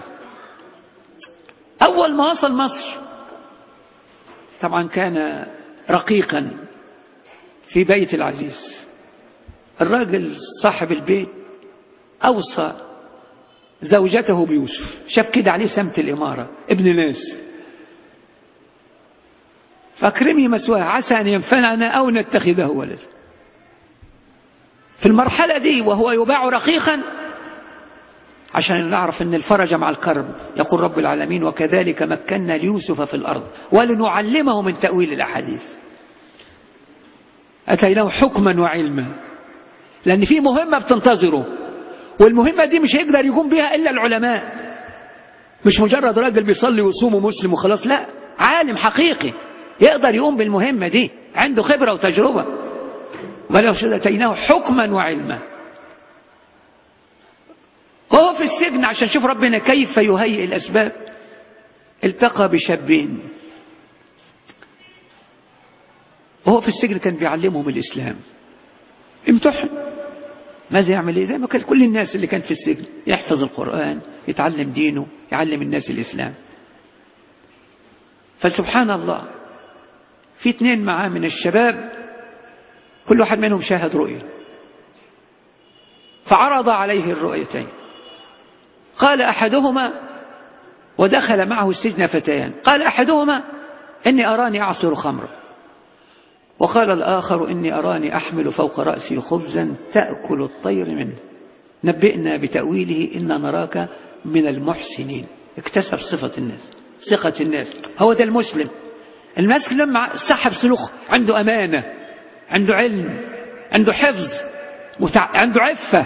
أول ما وصل مصر طبعا كان رقيقا في بيت العزيز الراجل صاحب البيت أوصى زوجته بيوسف شاف كده عليه سمت الإمارة ابن ناس فاكرمي مسواه عسى أن ينفعنا أو نتخذه ولدا في المرحلة دي وهو يباع رقيقا عشان نعرف أن الفرج مع الكرب يقول رب العالمين وكذلك مكنا ليوسف في الأرض ولنعلمه من تأويل الأحاديث أتيناه حكما وعلما لأن في مهمة بتنتظره والمهمة دي مش هيقدر يقوم بها إلا العلماء مش مجرد راجل بيصلي ويصوم ومسلم وخلاص لا عالم حقيقي يقدر يقوم بالمهمة دي عنده خبرة وتجربة ولو أتيناه حكما وعلما وهو في السجن عشان شوف ربنا كيف يهيئ الأسباب التقى بشابين وهو في السجن كان بيعلمهم الإسلام امتحن ماذا يعمل ايه زي ما كان كل الناس اللي كانت في السجن يحفظ القرآن يتعلم دينه يعلم الناس الإسلام فسبحان الله في اثنين معاه من الشباب كل واحد منهم شاهد رؤية فعرض عليه الرؤيتين قال أحدهما ودخل معه السجن فتيان قال أحدهما إني أراني أعصر خمرا وقال الآخر إني أراني أحمل فوق رأسي خبزا تأكل الطير منه نبئنا بتأويله إن نراك من المحسنين اكتسب صفة الناس ثقة الناس هو ده المسلم المسلم لما سحب سلوك عنده أمانة عنده علم عنده حفظ عنده عفة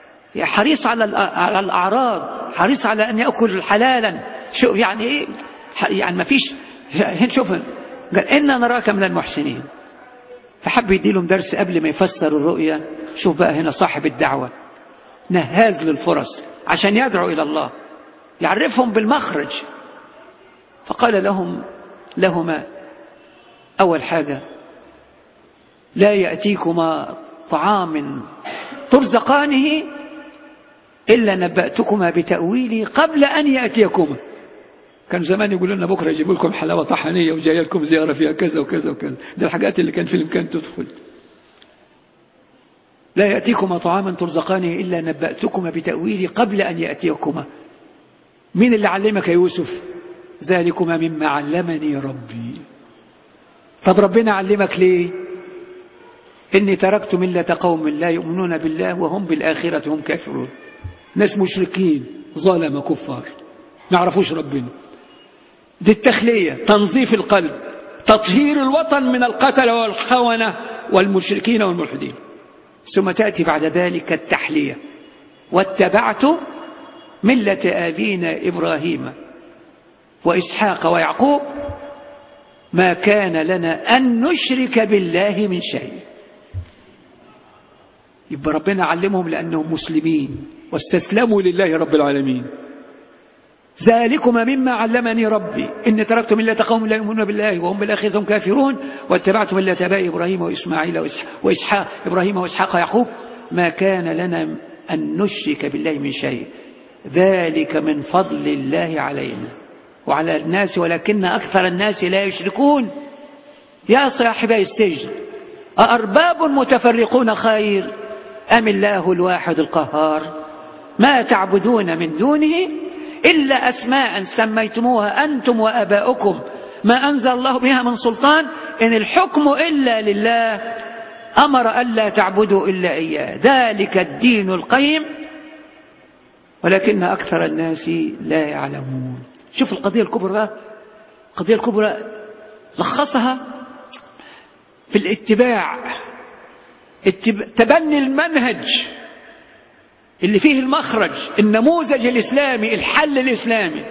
حريص على على الأعراض حريص على أن يأكل حلالا شو يعني إيه يعني ما فيش شوف قال إنا نراك من المحسنين فحب يديلهم درس قبل ما يفسر الرؤيا شوف بقى هنا صاحب الدعوة نهاز للفرص عشان يدعو إلى الله يعرفهم بالمخرج فقال لهم لهما أول حاجة لا يأتيكما طعام ترزقانه إلا نبأتكما بتأويله قبل أن يأتيكما كان زمان يقولوا لنا بكرة يجيبوا لكم حلاوة طحنية وجاية لكم زيارة فيها كذا وكذا وكذا ده الحاجات اللي كان في الإمكان تدخل لا يأتيكما طعاما ترزقانه إلا نبأتكما بتأويله قبل أن يأتيكما مين اللي علمك يا يوسف ذلكما مما علمني ربي طب ربنا علمك ليه إني تركت ملة قوم لا يؤمنون بالله وهم بالآخرة هم كافرون ناس مشركين ظلم كفار ما يعرفوش ربنا دي التخلية تنظيف القلب تطهير الوطن من القتل والخونة والمشركين والملحدين ثم تأتي بعد ذلك التحلية واتبعت ملة آبينا إبراهيم وإسحاق ويعقوب ما كان لنا أن نشرك بالله من شيء يبقى ربنا علمهم لأنهم مسلمين واستسلموا لله رب العالمين ذلكما مما علمني ربي إن تركت ملة قوم لا يؤمنون بالله وهم بالآخرة هم كافرون واتبعت ملة آباء إبراهيم وإسماعيل وإسحاق إبراهيم وإسحاق ويعقوب ما كان لنا أن نشرك بالله من شيء ذلك من فضل الله علينا وعلى الناس ولكن أكثر الناس لا يشركون يا صاحبي السجن أأرباب متفرقون خير أم الله الواحد القهار ما تعبدون من دونه إلا أسماء سميتموها أنتم وأباؤكم ما أنزل الله بها من سلطان إن الحكم إلا لله أمر ألا تعبدوا إلا إياه ذلك الدين القيم ولكن أكثر الناس لا يعلمون شوف القضية الكبرى بقى القضية الكبرى لخصها في الاتباع تبني المنهج اللي فيه المخرج النموذج الإسلامي الحل الإسلامي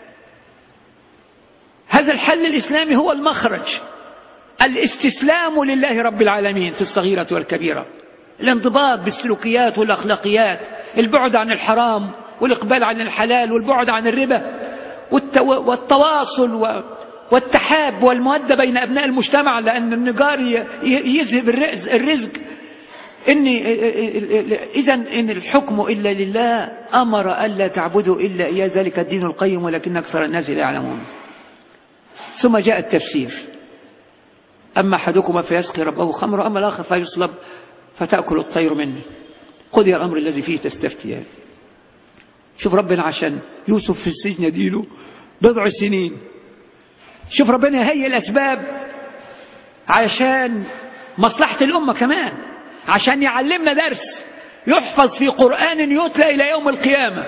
هذا الحل الإسلامي هو المخرج الاستسلام لله رب العالمين في الصغيرة والكبيرة الانضباط بالسلوكيات والأخلاقيات البعد عن الحرام والإقبال عن الحلال والبعد عن الربا والتواصل والتحاب والمودة بين أبناء المجتمع لأن النجار يذهب الرزق إني إذا إن الحكم إلا لله أمر ألا تعبدوا إلا إياه ذلك الدين القيم ولكن أكثر الناس لا يعلمون ثم جاء التفسير أما أحدكما فيسقي ربه خمر أما الآخر فيصلب فتأكل الطير منه قضي الأمر الذي فيه تستفتيان شوف ربنا عشان يوسف في السجن يديله بضع سنين شوف ربنا يهيئ الأسباب عشان مصلحة الأمة كمان عشان يعلمنا درس يحفظ في قرآن يتلى إلى يوم القيامة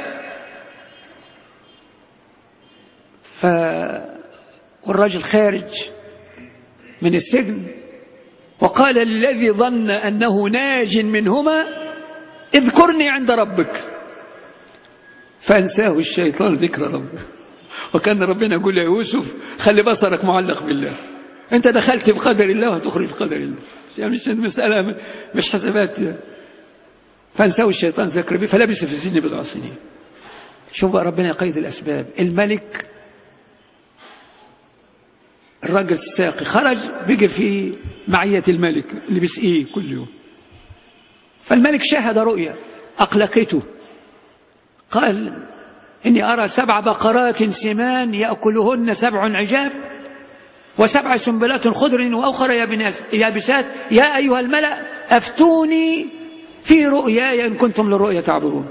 ف والراجل خارج من السجن وقال للذي ظن أنه ناج منهما اذكرني عند ربك فأنساه الشيطان ذكر ربه وكان ربنا يقول يا يوسف خلي بصرك معلق بالله انت دخلت في قدر الله وهتخرج في قدر الله يعني مش المسألة مش حسابات فانساه الشيطان ذكر به فلبس في السجن بضع سنين شوف بقى ربنا يقيد الأسباب الملك الراجل الساقي خرج بقى في معية الملك اللي بيسقيه كل يوم فالملك شاهد رؤيا أقلقته قال إني أرى سبع بقرات سمان يأكلهن سبع عجاف وسبع سنبلات خضر وأخرى يابسات يا أيها الملأ أفتوني في رؤياي إن كنتم للرؤيا تعبرون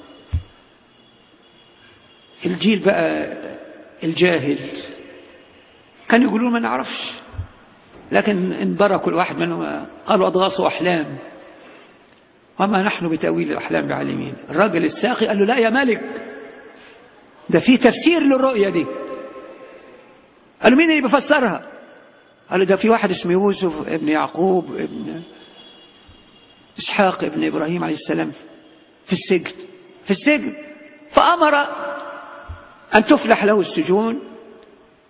الجيل بقى الجاهل كان يقولون ما نعرفش لكن انبرى كل واحد منهم قالوا أضغاث أحلام وما نحن بتأويل الأحلام بعالمين الراجل الساقي قال له لا يا ملك ده في تفسير للرؤية دي قال له مين اللي بيفسرها قال له ده في واحد اسمه يوسف ابن يعقوب ابن إسحاق ابن إبراهيم عليه السلام في السجن في السجن فأمر أن تفلح له السجون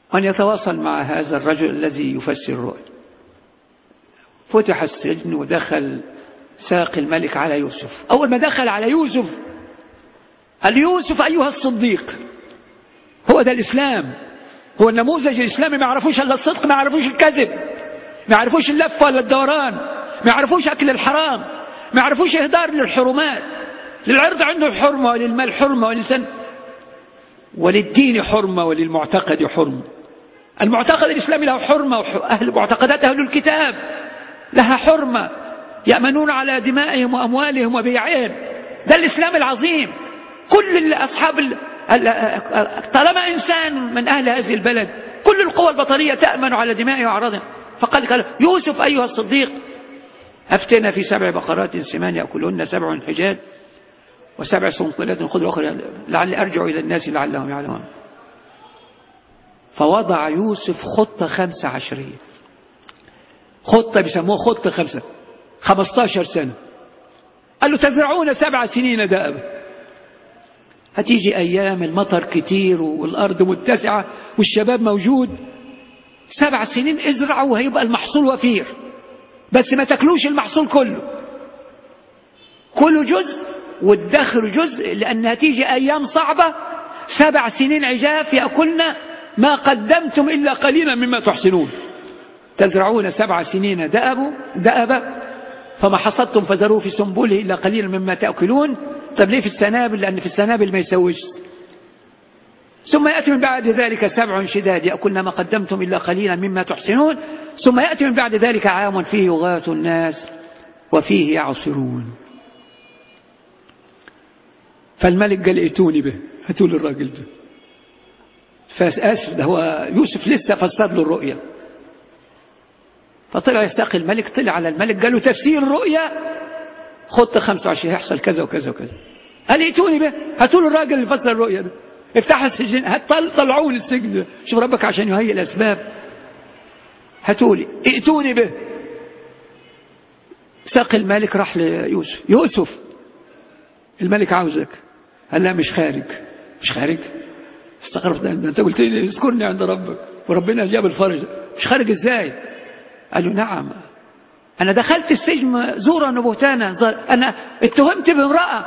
وأن يتواصل مع هذا الرجل الذي يفسر الرؤيا فتح السجن ودخل ساق الملك على يوسف أول ما دخل على يوسف قال يوسف أيها الصديق هو ده الإسلام هو النموذج الإسلامي ما يعرفوش إلا الصدق ما يعرفوش الكذب ما يعرفوش اللف ولا الدوران ما يعرفوش أكل الحرام ما يعرفوش إهدار للحرمات للعرض عنده حرمة وللمال حرمة وللسن وللدين حرمة وللمعتقد حرمة المعتقد الإسلامي له حرمة وأهل معتقدات أهل الكتاب لها حرمة يأمنون على دمائهم وأموالهم وبيعهم ده الإسلام العظيم كل أصحاب طالما إنسان من أهل هذه البلد كل القوى البطرية تأمن على دمائه وأعراضهم فقال قال يوسف أيها الصديق أفتنا في سبع بقرات سمان يأكلهن سبع حجاج وسبع سنقلات خضر أخرى لعل أرجع إلى الناس لعلهم يعلمون فوضع يوسف خطة خمسة عشرية خطة بيسموها خطة خمسة خمستاشر سنة قال له تزرعون سبع سنين دائما هتيجي أيام المطر كتير والأرض متسعة والشباب موجود سبع سنين ازرعوا وهيبقى المحصول وفير بس ما تاكلوش المحصول كله كله جزء وادخروا جزء لأن هتيجي أيام صعبة سبع سنين عجاف يأكلن ما قدمتم إلا قليلا مما تحسنون تزرعون سبع سنين دأبوا دأبا فما حصدتم فزروه في سنبله إلا قليلا مما تأكلون طب ليه في السنابل لأن في السنابل ما يسويش ثم يأتي من بعد ذلك سبع شداد يأكلن ما قدمتم إلا قليلا مما تحسنون ثم يأتي من بعد ذلك عام فيه يغاث الناس وفيه يعصرون فالملك قال ائتوني به هاتوا لي الراجل ده فأسف ده هو يوسف لسه فسر له الرؤيا فطلع يستقي الملك طلع على الملك قال له تفسير الرؤيا خط 25 هيحصل كذا وكذا وكذا قال ائتوني به هاتوا له الراجل اللي فسر الرؤيا ده افتحوا السجن طلعوه للسجن ده شوف ربك عشان يهيئ الأسباب هاتوا لي ائتوني به ساقي الملك راح ليوسف يوسف الملك عاوزك قال لا مش خارج مش خارج استغربت انت قلت لي اذكرني عند ربك وربنا جاب الفرج مش خارج ازاي قال له نعم انا دخلت السجن زورا وبهتانا انا اتهمت بامراه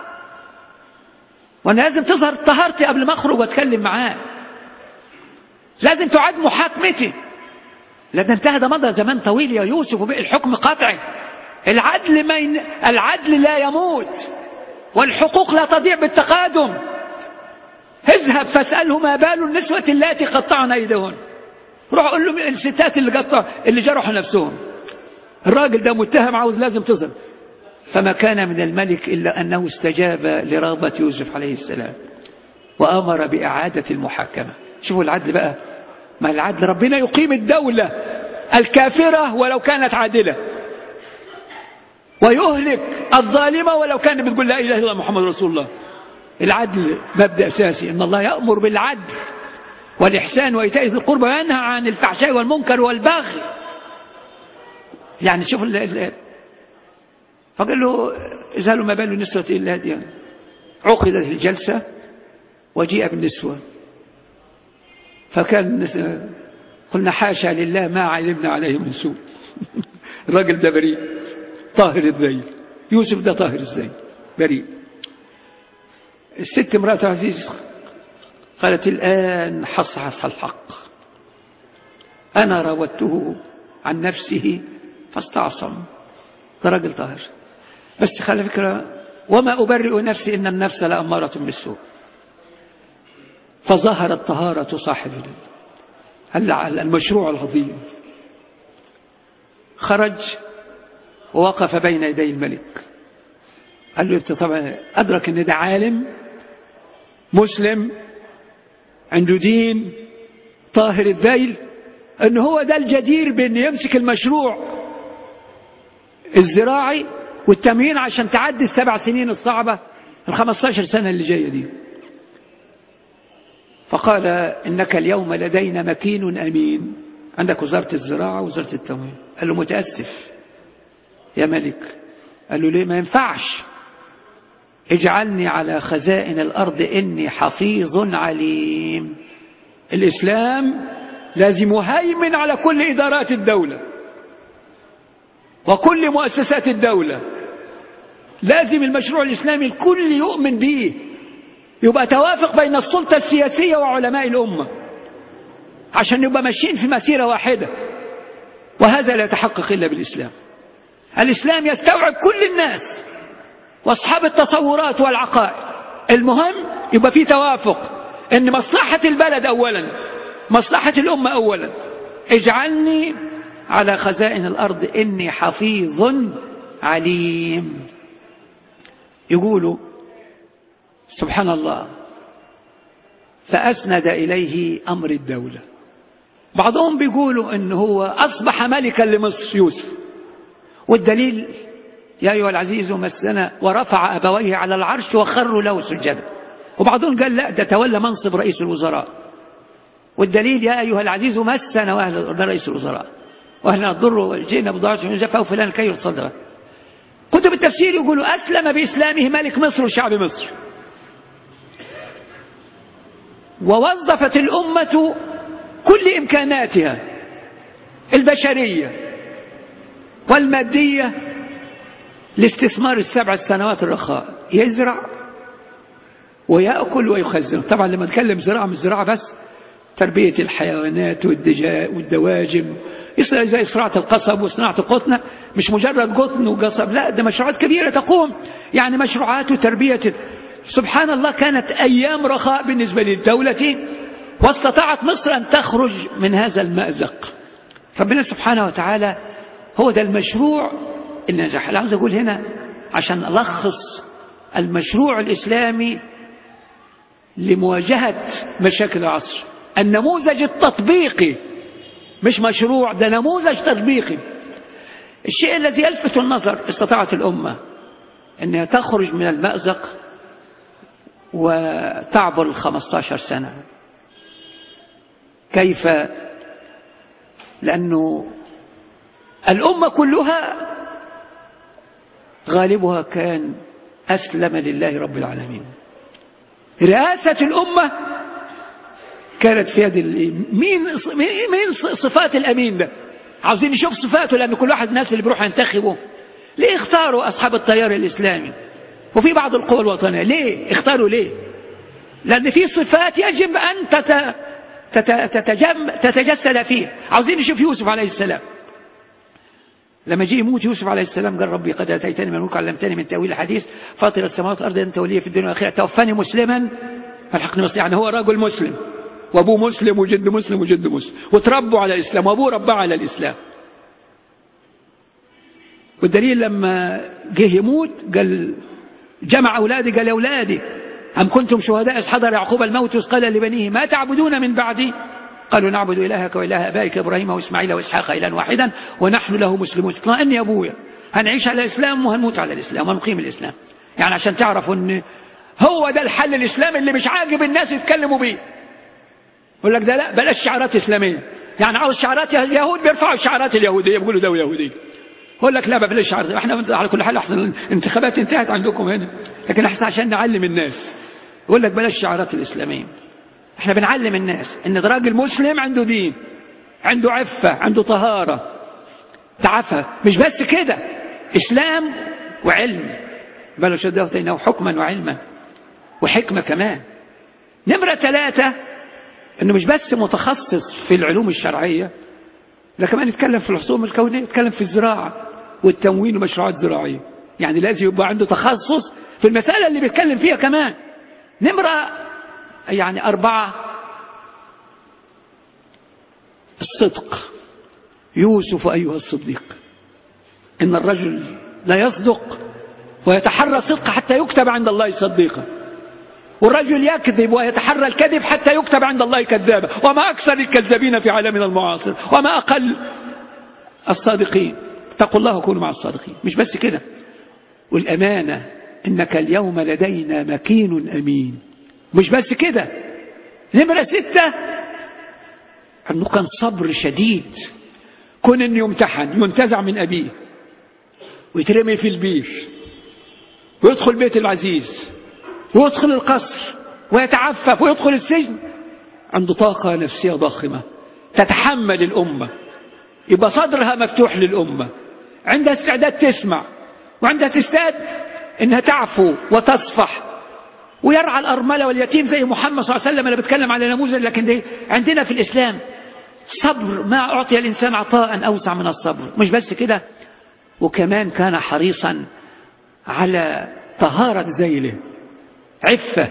وانا لازم تظهر طهارتي قبل ما اخرج واتكلم معاه لازم تعاد محاكمتي لان انتهى ده مضى زمان طويل يا يوسف وبقي الحكم قطعي العدل ما ين... العدل لا يموت والحقوق لا تضيع بالتقادم اذهب فاسأله ما بال النسوة اللاتي قطعن أيديهن روح قول له الستات اللي قطع اللي جرحوا نفسهم الراجل ده متهم عاوز لازم تظهر فما كان من الملك إلا أنه استجاب لرغبة يوسف عليه السلام وأمر بإعادة المحاكمة شوفوا العدل بقى ما العدل ربنا يقيم الدولة الكافرة ولو كانت عادلة ويهلك الظالمة ولو كان بتقول لا إله إلا الله محمد رسول الله العدل مبدأ أساسي إن الله يأمر بالعدل والإحسان وإيتاء ذي القربى وينهى عن الفحشاء والمنكر والبغي يعني شوف ال فقال له اجهلوا ما بال النسوة إلا هديا عقدت الجلسة وجيء بالنسوة فكان قلنا حاشا لله ما علمنا عليه من سوء الراجل ده بريء طاهر الذيل يوسف ده طاهر الذيل بريء الست امرأة عزيز قالت الآن حصحص الحق أنا راودته عن نفسه فاستعصم ده راجل طاهر بس خلي فكرة وما أبرئ نفسي إن النفس لأمارة بالسوء فظهرت طهارة صاحب المشروع العظيم خرج ووقف بين يدي الملك قال له انت طبعا أدرك ان ده عالم مسلم عنده دين طاهر الذيل ان هو ده الجدير بان يمسك المشروع الزراعي والتمرين عشان تعدي السبع سنين الصعبة الخمستاشر سنة اللي جاية دي فقال إنك اليوم لدينا مكين أمين عندك وزارة الزراعة وزارة التموين قال له متأسف يا ملك قال له ليه ما ينفعش اجعلني على خزائن الأرض إني حفيظ عليم الإسلام لازم يهيمن على كل إدارات الدولة وكل مؤسسات الدولة لازم المشروع الإسلامي الكل يؤمن به يبقى توافق بين السلطة السياسية وعلماء الأمة عشان نبقى ماشيين في مسيرة واحدة وهذا لا يتحقق إلا بالإسلام الإسلام يستوعب كل الناس واصحاب التصورات والعقائد المهم يبقى في توافق ان مصلحة البلد اولا مصلحة الامة اولا اجعلني على خزائن الارض اني حفيظ عليم يقولوا سبحان الله فاسند اليه امر الدولة بعضهم بيقولوا ان هو اصبح ملكا لمصر يوسف والدليل يا أيها العزيز مسنا ورفع أبويه على العرش وخروا له سجدا وبعضهم قال لا ده تولى منصب رئيس الوزراء والدليل يا أيها العزيز مسنا وأهل رئيس الوزراء وأهلنا الضر وجئنا بضاعة من جفا فلان كي يتصدق كتب التفسير يقولوا أسلم بإسلامه ملك مصر وشعب مصر ووظفت الأمة كل إمكاناتها البشرية والمادية لاستثمار السبع السنوات الرخاء يزرع ويأكل ويخزن طبعا لما نتكلم زراعة مش زراعة بس تربية الحيوانات والدواجن زي صناعة القصب وصناعة القطن مش مجرد قطن وقصب لا ده مشروعات كبيرة تقوم يعني مشروعات وتربية سبحان الله كانت أيام رخاء بالنسبة للدولة واستطاعت مصر أن تخرج من هذا المأزق ربنا سبحانه وتعالى هو ده المشروع النجاح أنا عاوز أقول هنا عشان ألخص المشروع الإسلامي لمواجهة مشاكل العصر النموذج التطبيقي مش مشروع ده نموذج تطبيقي الشيء الذي يلفت النظر استطاعت الأمة أنها تخرج من المأزق وتعبر الخمستاشر سنة كيف لأنه الأمة كلها غالبها كان أسلم لله رب العالمين رئاسة الأمة كانت في يد مين مين صفات الأمين ده عاوزين نشوف صفاته لأن كل واحد الناس اللي بيروح ينتخبوا ليه اختاروا أصحاب التيار الإسلامي وفي بعض القوى الوطنية ليه اختاروا ليه لأن في صفات يجب أن تت... تت... تتجم... تتجسد فيها عاوزين نشوف يوسف عليه السلام لما جه يموت يوسف عليه السلام قال ربي قد اتيتني من الملك علمتني من تاويل الحديث فاطر السماوات والارض انت ولي في الدنيا والاخره توفاني مسلما فالحقني مسلم يعني هو رجل مسلم وابوه مسلم وجد مسلم وجد مسلم وتربوا على الاسلام وابوه رباه على الاسلام والدليل لما جه يموت قال جمع اولادي قال يا اولادي أم كنتم شهداء إذ حضر يعقوب الموت إذ قال لبنيه ما تعبدون من بعدي قالوا نعبد إلهك وإله أبائك إبراهيم وإسماعيل وإسحاق إلها واحدا ونحن له مسلمون اطمئن يا أبويا هنعيش على الإسلام وهنموت على الإسلام ونقيم الإسلام يعني عشان تعرفوا أن هو ده الحل الإسلامي اللي مش عاجب الناس يتكلموا بيه يقول لك ده لا بلاش شعارات إسلامية يعني عاوز شعارات يهود بيرفعوا الشعارات اليهودية بيقولوا ده يهودية يقول لك لا بلاش شعارات احنا على كل حال احسن الانتخابات انتهت عندكم هنا لكن احسن عشان نعلم الناس يقول لك بلاش الشعارات الإسلامية احنا بنعلم الناس ان ده راجل مسلم عنده دين عنده عفة عنده طهارة تعفى مش بس كده إسلام وعلم بل شدوتينه حكما وعلما وحكمة كمان نمرة ثلاثة انه مش بس متخصص في العلوم الشرعية ده كمان يتكلم في الحصول الكونية يتكلم في الزراعة والتموين ومشروعات زراعية يعني لازم يبقى عنده تخصص في المسألة اللي بيتكلم فيها كمان نمرة يعني أربعة الصدق يوسف أيها الصديق إن الرجل لا يصدق ويتحرى الصدق حتى يكتب عند الله صديقا والرجل يكذب ويتحرى الكذب حتى يكتب عند الله كذابا وما أكثر الكذابين في عالمنا المعاصر وما أقل الصادقين اتقوا الله وكونوا مع الصادقين مش بس كده والأمانة إنك اليوم لدينا مكين أمين مش بس كده نمرة ستة أنه كان صبر شديد كون أنه يمتحن ينتزع من أبيه ويترمي في البير ويدخل بيت العزيز ويدخل القصر ويتعفف ويدخل السجن عنده طاقة نفسية ضخمة تتحمل الأمة يبقى صدرها مفتوح للأمة عندها استعداد تسمع وعندها استعداد انها تعفو وتصفح ويرعى الأرملة واليتيم زي محمد صلى الله عليه وسلم أنا بتكلم على نموذج لكن دي عندنا في الإسلام صبر ما أعطي الإنسان عطاء أوسع من الصبر مش بس كده وكمان كان حريصا على طهارة ذيله عفة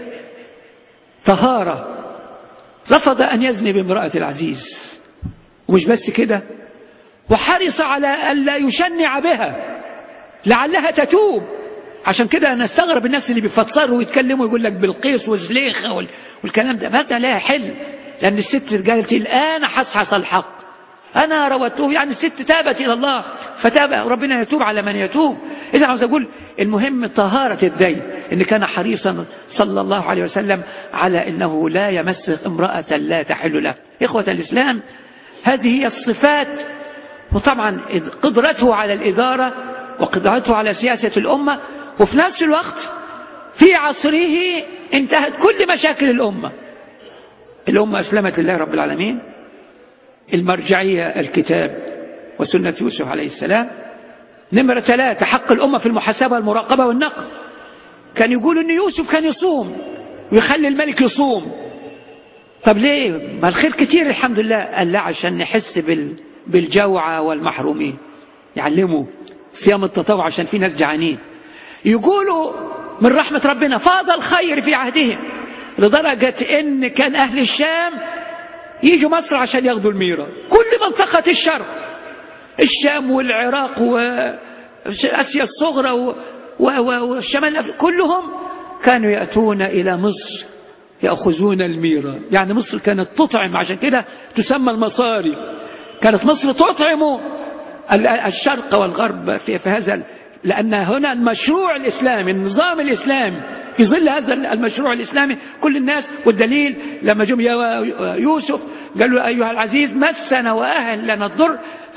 طهارة رفض أن يزني بامرأة العزيز ومش بس كده وحرص على ألا يشنع بها لعلها تتوب عشان كده أنا استغرب الناس اللي بيفسروا ويتكلموا يقول لك بالقيس وزليخة والكلام ده بس لها حل لأن الست قالت الآن حصحص الحق أنا روته يعني الست تابت إلى الله فتاب ربنا يتوب على من يتوب إذا عاوز أقول المهم طهارة الدين إن كان حريصا صلى الله عليه وسلم على أنه لا يمس امرأة لا تحل له إخوة الإسلام هذه هي الصفات وطبعا قدرته على الإدارة وقدرته على سياسة الأمة وفي نفس الوقت في عصره انتهت كل مشاكل الأمة الأمة أسلمت لله رب العالمين المرجعية الكتاب وسنة يوسف عليه السلام نمرة ثلاثة حق الأمة في المحاسبة والمراقبة والنقد كان يقول أن يوسف كان يصوم ويخلي الملك يصوم طب ليه ما الخير كتير الحمد لله قال لا عشان نحس بال... بالجوعة والمحرومين يعلموا صيام التطوع عشان في ناس جعانين يقولوا من رحمة ربنا فاض الخير في عهدهم لدرجة ان كان اهل الشام يجوا مصر عشان ياخدوا الميرة كل منطقة الشرق الشام والعراق واسيا الصغرى و... و... والشمال كلهم كانوا يأتون إلى مصر يأخذون الميرة يعني مصر كانت تطعم عشان كده تسمى المصاري كانت مصر تطعم الشرق والغرب في, في هذا لأن هنا المشروع الإسلامي النظام الإسلامي في ظل هذا المشروع الإسلامي كل الناس والدليل لما جم يوسف قالوا أيها العزيز مسنا وأهلنا الضر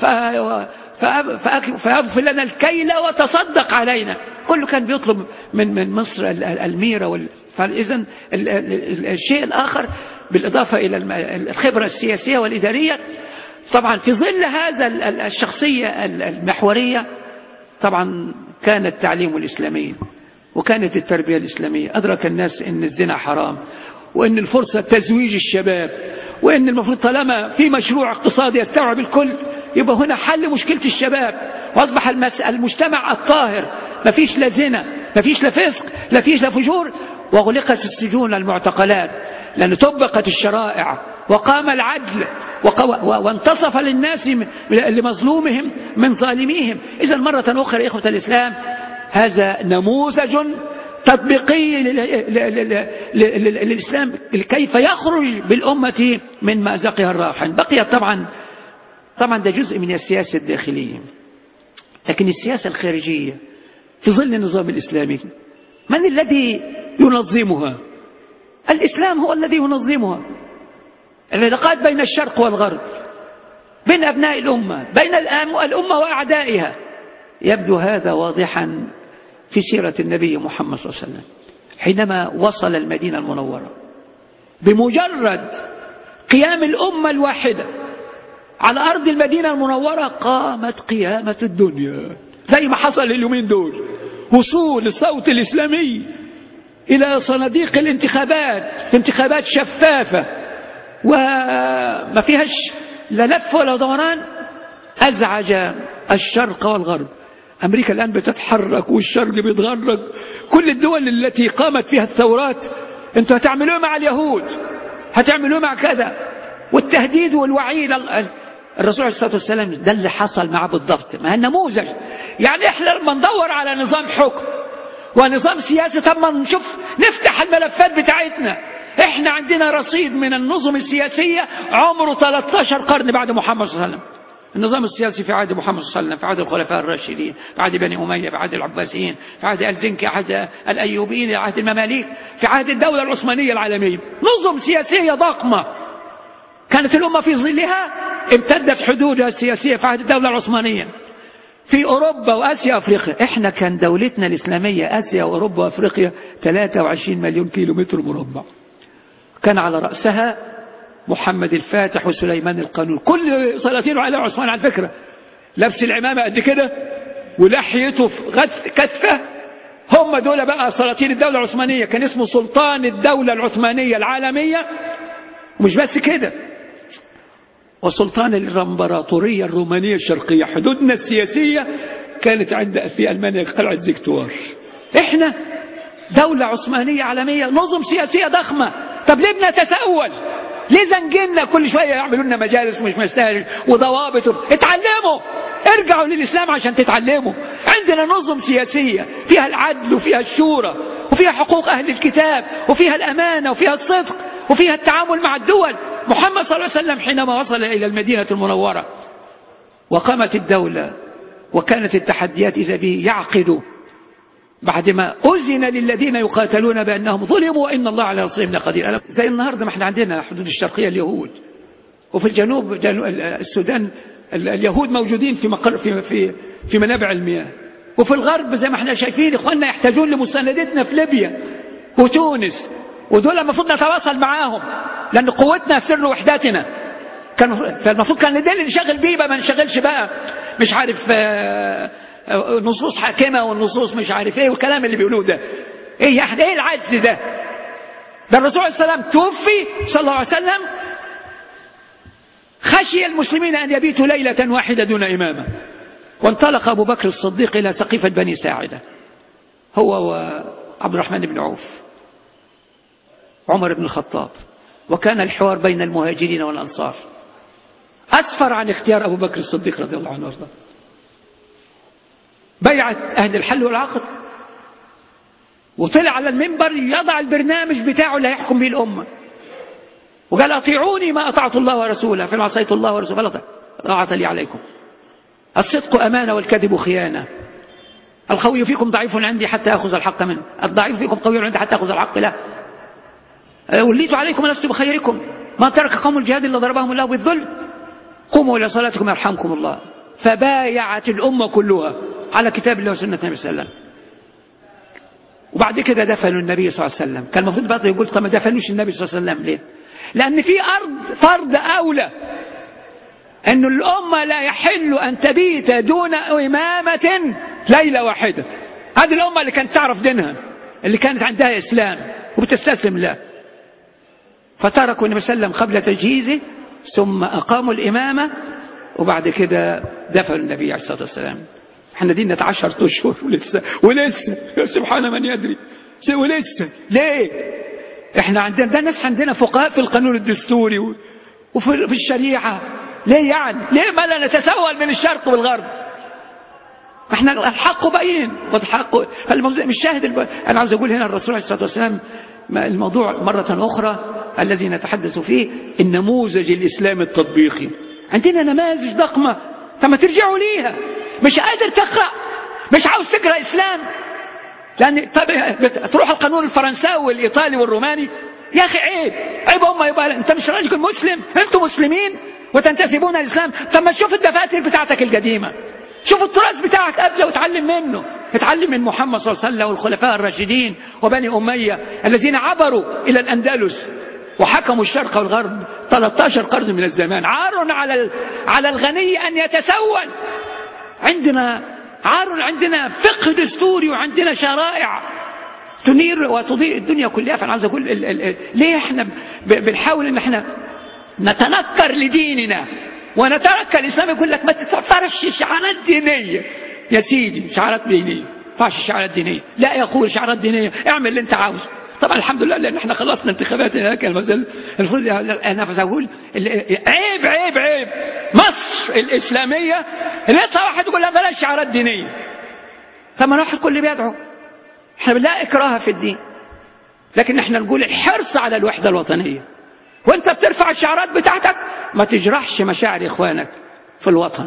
فأغفر لنا الكيل وتصدق علينا كله كان بيطلب من من مصر الميرة فإذا الشيء الآخر بالإضافة إلى الخبرة السياسية والإدارية طبعا في ظل هذا الشخصية المحورية طبعا كان التعليم الإسلامي وكانت التربية الإسلامية أدرك الناس أن الزنا حرام وأن الفرصة تزويج الشباب وأن المفروض طالما في مشروع اقتصادي يستوعب الكل يبقى هنا حل مشكلة الشباب وأصبح المجتمع الطاهر ما فيش لا زنا ما فيش لا فسق لا فيش لا فجور وغلقت السجون المعتقلات لأن طبقت الشرائع وقام العدل وانتصف للناس لمظلومهم من ظالميهم إذا مرة أخرى إخوة الإسلام هذا نموذج تطبيقي للإسلام كيف يخرج بالأمة من مأزقها الراحل بقيت طبعا طبعا ده جزء من السياسة الداخلية لكن السياسة الخارجية في ظل النظام الإسلامي من الذي ينظمها الإسلام هو الذي ينظمها العلاقات بين الشرق والغرب بين أبناء الأمة بين الأمة وأعدائها يبدو هذا واضحا في سيرة النبي محمد صلى الله عليه وسلم حينما وصل المدينة المنورة بمجرد قيام الأمة الواحدة على أرض المدينة المنورة قامت قيامة الدنيا زي ما حصل اليومين دول وصول الصوت الإسلامي إلى صناديق الانتخابات في انتخابات شفافة وما فيهاش لا لف ولا دوران أزعج الشرق والغرب أمريكا الآن بتتحرك والشرق بيتغرق كل الدول التي قامت فيها الثورات انتوا هتعملوه مع اليهود هتعملوه مع كذا والتهديد والوعيد الرسول عليه الصلاة والسلام ده اللي حصل معه بالضبط ما النموذج يعني احنا لما ندور على نظام حكم ونظام سياسي طب ما نشوف نفتح الملفات بتاعتنا احنا عندنا رصيد من النظم السياسية عمره 13 قرن بعد محمد صلى الله عليه وسلم النظام السياسي في عهد محمد صلى الله عليه وسلم في عهد الخلفاء الراشدين في عهد بني أمية في عهد العباسيين في عهد الزنكي عهد الأيوبيين في عهد المماليك في عهد الدولة العثمانية العالمية نظم سياسية ضخمة كانت الأمة في ظلها امتدت حدودها السياسية في عهد الدولة العثمانية في أوروبا وآسيا وأفريقيا إحنا كان دولتنا الإسلامية آسيا وأوروبا وأفريقيا 23 مليون كيلو متر مربع كان على رأسها محمد الفاتح وسليمان القانون كل سلاطين على عثمان على فكرة لبس العمامة قد كده ولحيته غث كثة هم دول بقى سلاطين الدولة العثمانية كان اسمه سلطان الدولة العثمانية العالمية ومش بس كده وسلطان الامبراطورية الرومانية الشرقية حدودنا السياسية كانت عند في ألمانيا قلعة زيكتوار احنا دولة عثمانية عالمية نظم سياسية ضخمة طب ليه بنتسول ليه زنجنا كل شوية يعملوا لنا مجالس ومش مستاهل وضوابط اتعلموا ارجعوا للإسلام عشان تتعلموا عندنا نظم سياسية فيها العدل وفيها الشورى وفيها حقوق أهل الكتاب وفيها الأمانة وفيها الصدق وفيها التعامل مع الدول محمد صلى الله عليه وسلم حينما وصل إلى المدينة المنورة وقامت الدولة وكانت التحديات إذا به يعقد بعدما أذن للذين يقاتلون بأنهم ظلموا وإن الله على نصرهم لقدير زي النهاردة ما احنا عندنا حدود الشرقية اليهود وفي الجنوب السودان اليهود موجودين في مقر في في في منابع المياه وفي الغرب زي ما احنا شايفين اخواننا يحتاجون لمساندتنا في ليبيا وتونس ودول المفروض نتواصل معاهم لان قوتنا سر وحدتنا كان فالمفروض كان ده اللي نشغل بيه بقى ما نشغلش بقى مش عارف نصوص حاكمه والنصوص مش عارف ايه والكلام اللي بيقولوه ده ايه يعني ايه العجز ده ده الرسول عليه السلام توفي صلى الله عليه وسلم خشي المسلمين أن يبيتوا ليلة واحدة دون إمامة وانطلق أبو بكر الصديق إلى سقيفة بني ساعدة هو وعبد الرحمن بن عوف عمر بن الخطاب وكان الحوار بين المهاجرين والأنصار أسفر عن اختيار أبو بكر الصديق رضي الله عنه وارضاه بيعة أهل الحل والعقد وطلع على المنبر يضع البرنامج بتاعه اللي هيحكم به الأمة وقال أطيعوني ما أطعت الله ورسوله فما عصيت الله ورسوله فلا طاعة لي عليكم الصدق أمانة والكذب خيانة القوي فيكم ضعيف عندي حتى أخذ الحق منه الضعيف فيكم قوي عندي حتى أخذ الحق له وليت عليكم ولست بخيركم ما ترك قوم الجهاد إلا ضربهم الله بالذل قوموا إلى صلاتكم يرحمكم الله فبايعت الأمة كلها على كتاب الله وسنة النبي صلى الله عليه وسلم وبعد كده دفنوا النبي صلى الله عليه وسلم كان المفروض بعض يقول طب ما دفنوش النبي صلى الله عليه وسلم ليه لأن في أرض فرض أولى أن الأمة لا يحل أن تبيت دون إمامة ليلة واحدة هذه الأمة اللي كانت تعرف دينها اللي كانت عندها إسلام وبتستسلم له فتركوا النبي صلى الله عليه وسلم قبل تجهيزه ثم أقاموا الإمامة وبعد كده دفنوا النبي عليه الصلاة والسلام احنا دينا عشرة أشهر ولسه ولسه سبحان من يدري ولسه ليه احنا عندنا ده ناس عندنا فقهاء في القانون الدستوري وفي الشريعة ليه يعني ليه ما لا نتسول من الشرق والغرب احنا الحق بين والحق مش شاهد الب... انا عاوز اقول هنا الرسول عليه الصلاه والسلام الموضوع مرة أخرى الذي نتحدث فيه النموذج الإسلامي التطبيقي عندنا نماذج ضخمة فما ترجعوا ليها مش قادر تقرأ مش عاوز تقرأ إسلام لأن طب تروح القانون الفرنساوي والإيطالي والروماني يا أخي عيب عيب هم يبقى أنت مش راجل مسلم أنتم مسلمين وتنتسبون الإسلام طب ما تشوف الدفاتر بتاعتك القديمة شوف التراث بتاعك قبله وتعلم منه اتعلم من محمد صلى الله عليه وسلم والخلفاء الراشدين وبني أمية الذين عبروا إلى الأندلس وحكموا الشرق والغرب 13 قرن من الزمان عار على على الغني أن يتسول عندنا عار عندنا فقه دستوري وعندنا شرائع تنير وتضيء الدنيا كلها فانا عاوز اقول ال ال ال ليه احنا بنحاول ان احنا نتنكر لديننا ونترك الاسلام يقول لك ما تتفرش شعارات دينيه يا سيدي شعارات دينيه ما ينفعش شعارات دينيه لا يا اخوي شعارات دينيه اعمل اللي انت عاوزه طبعا الحمد لله لان احنا خلصنا انتخابات هناك المفروض انا بس اقول عيب عيب عيب مصر الاسلاميه اللي يطلع واحد يقول لا بلاش شعارات دينيه طب ما واحد كل بيدعو احنا لا اكراه في الدين لكن احنا نقول الحرص على الوحده الوطنيه وانت بترفع الشعارات بتاعتك ما تجرحش مشاعر اخوانك في الوطن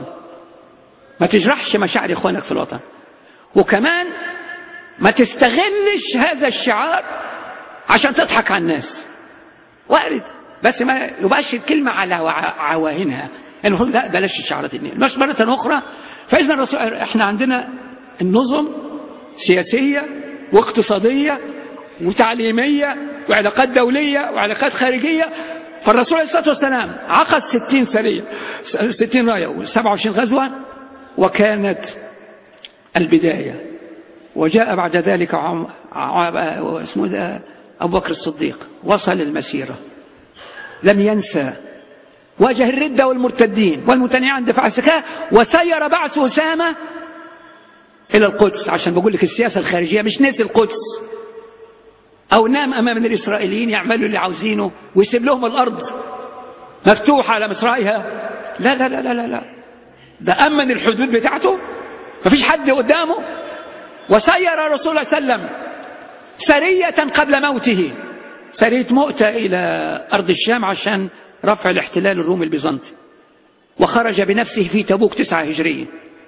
ما تجرحش مشاعر اخوانك في الوطن وكمان ما تستغلش هذا الشعار عشان تضحك على الناس وارد بس ما يبقاش الكلمة على عواهنها المفروض لا بلاش الشعارات الدينية مش مرة أخرى فإذا الرسول احنا عندنا النظم سياسية واقتصادية وتعليمية وعلاقات دولية وعلاقات خارجية فالرسول عليه الصلاة والسلام عقد ستين سرية ستين راية وسبعة وعشرين غزوة وكانت البداية وجاء بعد ذلك عم... اسمه أبو بكر الصديق وصل المسيرة لم ينسى واجه الردة والمرتدين والمتنعين عن دفاع الزكاة وسير بعث أسامة إلى القدس عشان بقول لك السياسة الخارجية مش نسي القدس أو نام أمام الإسرائيليين يعملوا اللي عاوزينه ويسيب لهم الأرض مفتوحة على مصرائها لا لا لا لا لا ده أمن الحدود بتاعته مفيش حد قدامه وسير رسول الله صلى الله عليه وسلم سرية قبل موته سرية مؤتة إلى أرض الشام عشان رفع الاحتلال الرومي البيزنطي وخرج بنفسه في تبوك تسعة هجرية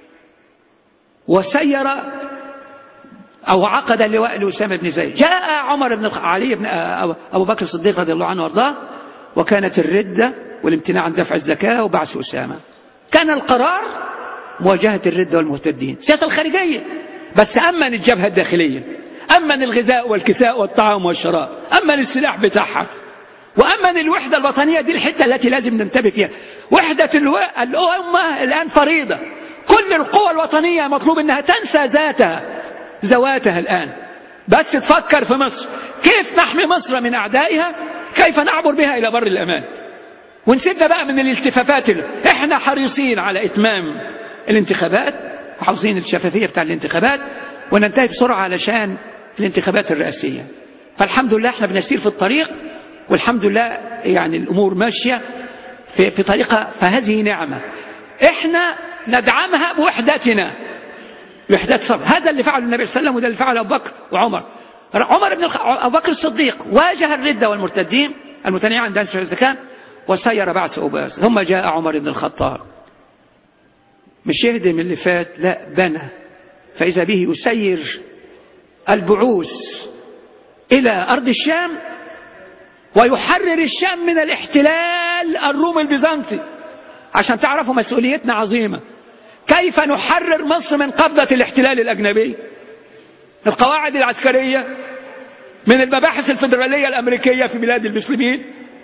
وسير أو عقد اللواء لأسامة بن زيد جاء عمر بن علي بن أبو بكر الصديق رضي الله عنه وارضاه وكانت الردة والامتناع عن دفع الزكاة وبعث أسامة كان القرار مواجهة الردة والمهتدين السياسة الخارجية بس أمن الجبهة الداخلية أمن الغذاء والكساء والطعام والشراب أمن السلاح بتاعها وأمن الوحدة الوطنية دي الحتة التي لازم ننتبه فيها وحدة الأمة الآن فريضة كل القوى الوطنية مطلوب أنها تنسى ذاتها ذواتها الآن بس تفكر في مصر كيف نحمي مصر من أعدائها كيف نعبر بها إلى بر الأمان ونسيبنا بقى من الالتفافات اللي. احنا حريصين على إتمام الانتخابات وحافظين الشفافية بتاع الانتخابات وننتهي بسرعة علشان الانتخابات الرئاسية فالحمد لله احنا بنسير في الطريق والحمد لله يعني الأمور ماشية في, في طريقة فهذه نعمة احنا ندعمها بوحدتنا وحدات صبر هذا اللي فعله النبي صلى الله عليه وسلم وده اللي فعله أبو بكر وعمر عمر بن أبو بكر الصديق واجه الردة والمرتدين المتنعين عن دانس الزكاة وسير بعث أباس ثم جاء عمر بن الخطاب مش يهدم اللي فات لا بنى فإذا به يسير البعوث إلى أرض الشام ويحرر الشام من الاحتلال الرومي البيزنطي عشان تعرفوا مسؤوليتنا عظيمة كيف نحرر مصر من قبضة الاحتلال الأجنبي القواعد العسكرية من المباحث الفيدرالية الأمريكية في بلاد المسلمين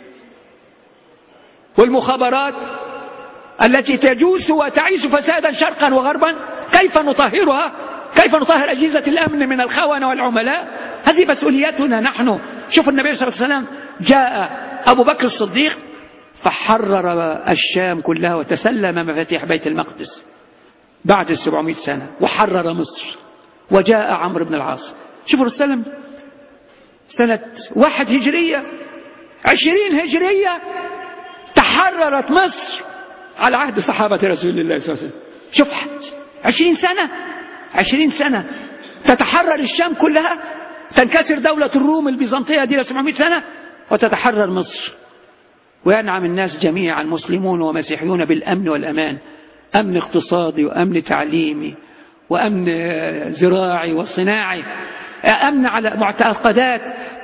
والمخابرات التي تجوس وتعيش فسادا شرقا وغربا كيف نطهرها كيف نطهر أجهزة الأمن من الخونة والعملاء هذه مسؤوليتنا نحن شوف النبي صلى الله عليه وسلم جاء أبو بكر الصديق فحرر الشام كلها وتسلم مفاتيح بيت المقدس بعد السبعمائة سنة وحرر مصر وجاء عمرو بن العاص شوفوا السلام سنة واحد هجرية عشرين هجرية تحررت مصر على عهد صحابة رسول الله صلى الله عليه وسلم شوف عشرين سنة عشرين سنة تتحرر الشام كلها تنكسر دولة الروم البيزنطية دي 700 سنة وتتحرر مصر وينعم الناس جميعا مسلمون ومسيحيون بالأمن والأمان أمن اقتصادي وأمن تعليمي وأمن زراعي وصناعي أمن على معتقدات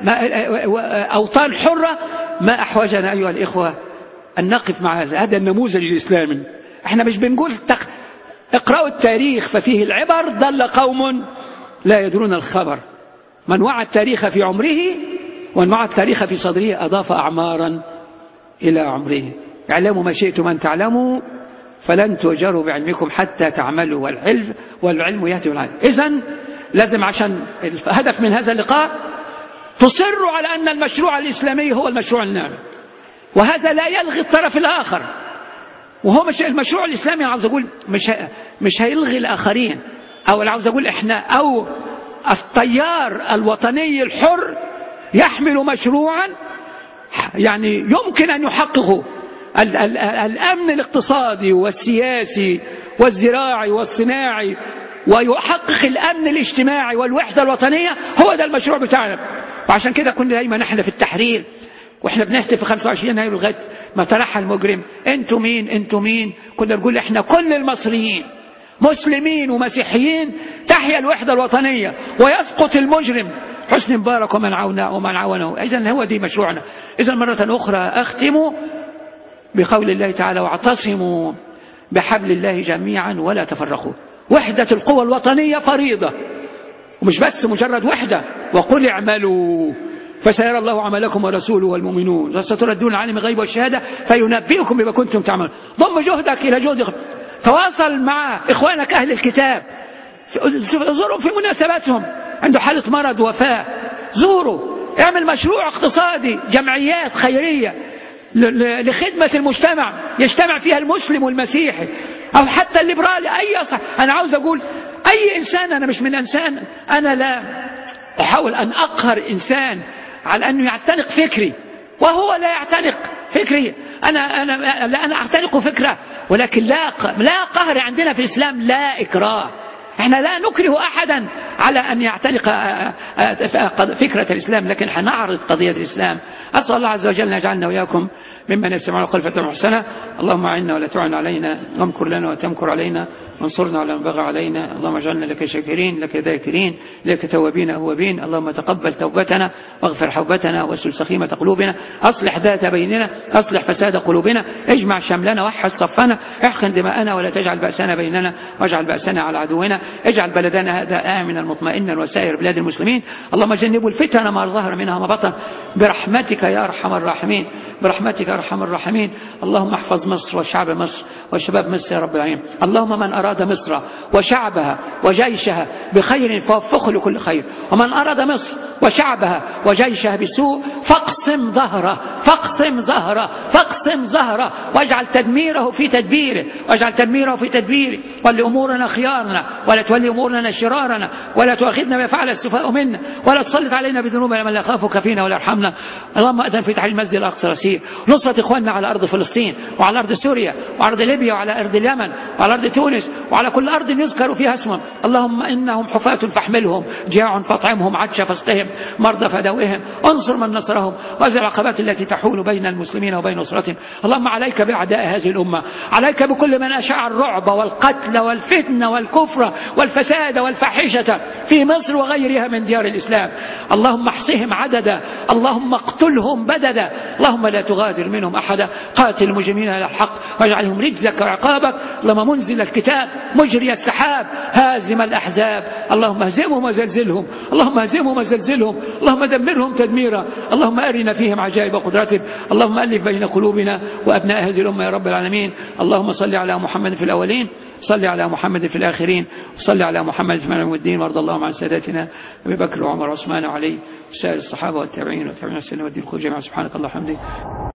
أوطان حرة ما أحوجنا أيها الإخوة أن نقف مع هذا هذا النموذج الإسلامي احنا مش بنقول تق... اقرأوا التاريخ ففيه العبر ضل قوم لا يدرون الخبر من وعى التاريخ في عمره ومن وعى التاريخ في صدره أضاف أعمارا إلى عمره اعلموا ما شئتم أن تعلموا فلن تؤجروا بعلمكم حتى تعملوا والعلم والعلم يهدي العلم إذا لازم عشان الهدف من هذا اللقاء تصروا على أن المشروع الإسلامي هو المشروع النار وهذا لا يلغي الطرف الآخر وهو مش المشروع الإسلامي عاوز أقول مش مش هيلغي الآخرين أو عاوز أقول إحنا أو التيار الوطني الحر يحمل مشروعا يعني يمكن أن يحققه الأمن الاقتصادي والسياسي والزراعي والصناعي ويحقق الأمن الاجتماعي والوحدة الوطنية هو ده المشروع بتاعنا وعشان كده كنا دايما احنا في التحرير واحنا بنهتف في 25 يناير لغايه ما ترحل المجرم انتوا مين انتوا مين كنا نقول احنا كل المصريين مسلمين ومسيحيين تحيا الوحدة الوطنية ويسقط المجرم حسن مبارك ومن عاونه ومن عاونه إذا هو دي مشروعنا إذا مرة أخرى أختم بقول الله تعالى واعتصموا بحبل الله جميعا ولا تفرقوا وحدة القوى الوطنية فريضة ومش بس مجرد وحدة وقل اعملوا فسيرى الله عملكم ورسوله والمؤمنون وستردون عالم الغيب والشهادة فينبئكم بما كنتم تعملون ضم جهدك إلى جهد تواصل مع إخوانك أهل الكتاب زوروا في مناسباتهم عنده حالة مرض وفاة زوروا اعمل مشروع اقتصادي جمعيات خيرية لخدمة المجتمع يجتمع فيها المسلم والمسيحي أو حتى الليبرالي أي صح أنا عاوز أقول أي إنسان أنا مش من إنسان أنا لا أحاول أن أقهر إنسان على أنه يعتنق فكري وهو لا يعتنق فكري أنا أنا لا أنا أعتنق فكرة ولكن لا لا قهر عندنا في الإسلام لا إكراه احنا لا نكره أحدا على أن يعتنق فكرة الإسلام لكن حنعرض قضية الإسلام أسأل الله عز وجل أن يجعلنا وإياكم ممن يستمعون القول محسنة اللهم أعنا ولا تعن علينا وامكر لنا وتمكر علينا وانصرنا على من بغى علينا اللهم اجعلنا لك شاكرين لك ذاكرين لك توابين أوابين اللهم تقبل توبتنا واغفر حوبتنا واسل سخيمة قلوبنا أصلح ذات بيننا أصلح فساد قلوبنا اجمع شملنا وحد صفنا احقن دماءنا ولا تجعل بأسنا بيننا واجعل بأسنا على عدونا اجعل بلدنا هذا آمنا مطمئنا وسائر بلاد المسلمين اللهم جنبوا الفتن ما ظهر منها ما بطن برحمتك يا أرحم الراحمين برحمتك يا ارحم الراحمين اللهم احفظ مصر وشعب مصر وشباب مصر يا رب العالمين اللهم من أراد مصر وشعبها وجيشها بخير فوفقه لكل خير ومن أراد مصر وشعبها وجيشها بسوء فاقسم ظهره فاقسم ظهره فاقسم ظهره واجعل تدميره في تدبيره واجعل تدميره في تدبيره ولي أمورنا خيارنا ولا تولي أمورنا شرارنا ولا تؤاخذنا بما فعل السفهاء منا ولا تسلط علينا بذنوبنا من لا يخافك فينا ولا يرحمنا اللهم أذن في تحرير المسجد الأقصى رسيل نصرة إخواننا على أرض فلسطين وعلى أرض سوريا وعلى أرض ليبيا وعلى أرض اليمن وعلى أرض تونس وعلى كل أرض يذكر فيها اسمهم اللهم إنهم حفاة فاحملهم جاع فاطعمهم عطش فاسقهم مرضى فدوئهم انصر من نصرهم وازل العقبات التي تحول بين المسلمين وبين نصرتهم اللهم عليك بأعداء هذه الأمة عليك بكل من أشاع الرعب والقتل والفتنة والكفر والفساد والفاحشة في مصر وغيرها من ديار الإسلام اللهم احصهم عددا اللهم اقتلهم بددا اللهم لا تغادر منهم أحدا قاتل المجرمين على الحق واجعلهم رجزك وعقابك اللهم منزل الكتاب مجري السحاب هازم الأحزاب اللهم اهزمهم وزلزلهم اللهم اهزمهم وزلزلهم اللهم دمرهم تدميرا اللهم أرنا فيهم عجائب قدرتك اللهم ألف بين قلوبنا وأبناء هذه الأمة يا رب العالمين اللهم صل على محمد في الأولين صل على محمد في الآخرين وصل على محمد في ملعب الدين وارض اللهم عن ساداتنا أبي بكر وعمر وعثمان وعلي وسائر الصحابة والتابعين والتابعين والسنة والدين كل جميعا سبحانك اللهم وبحمدك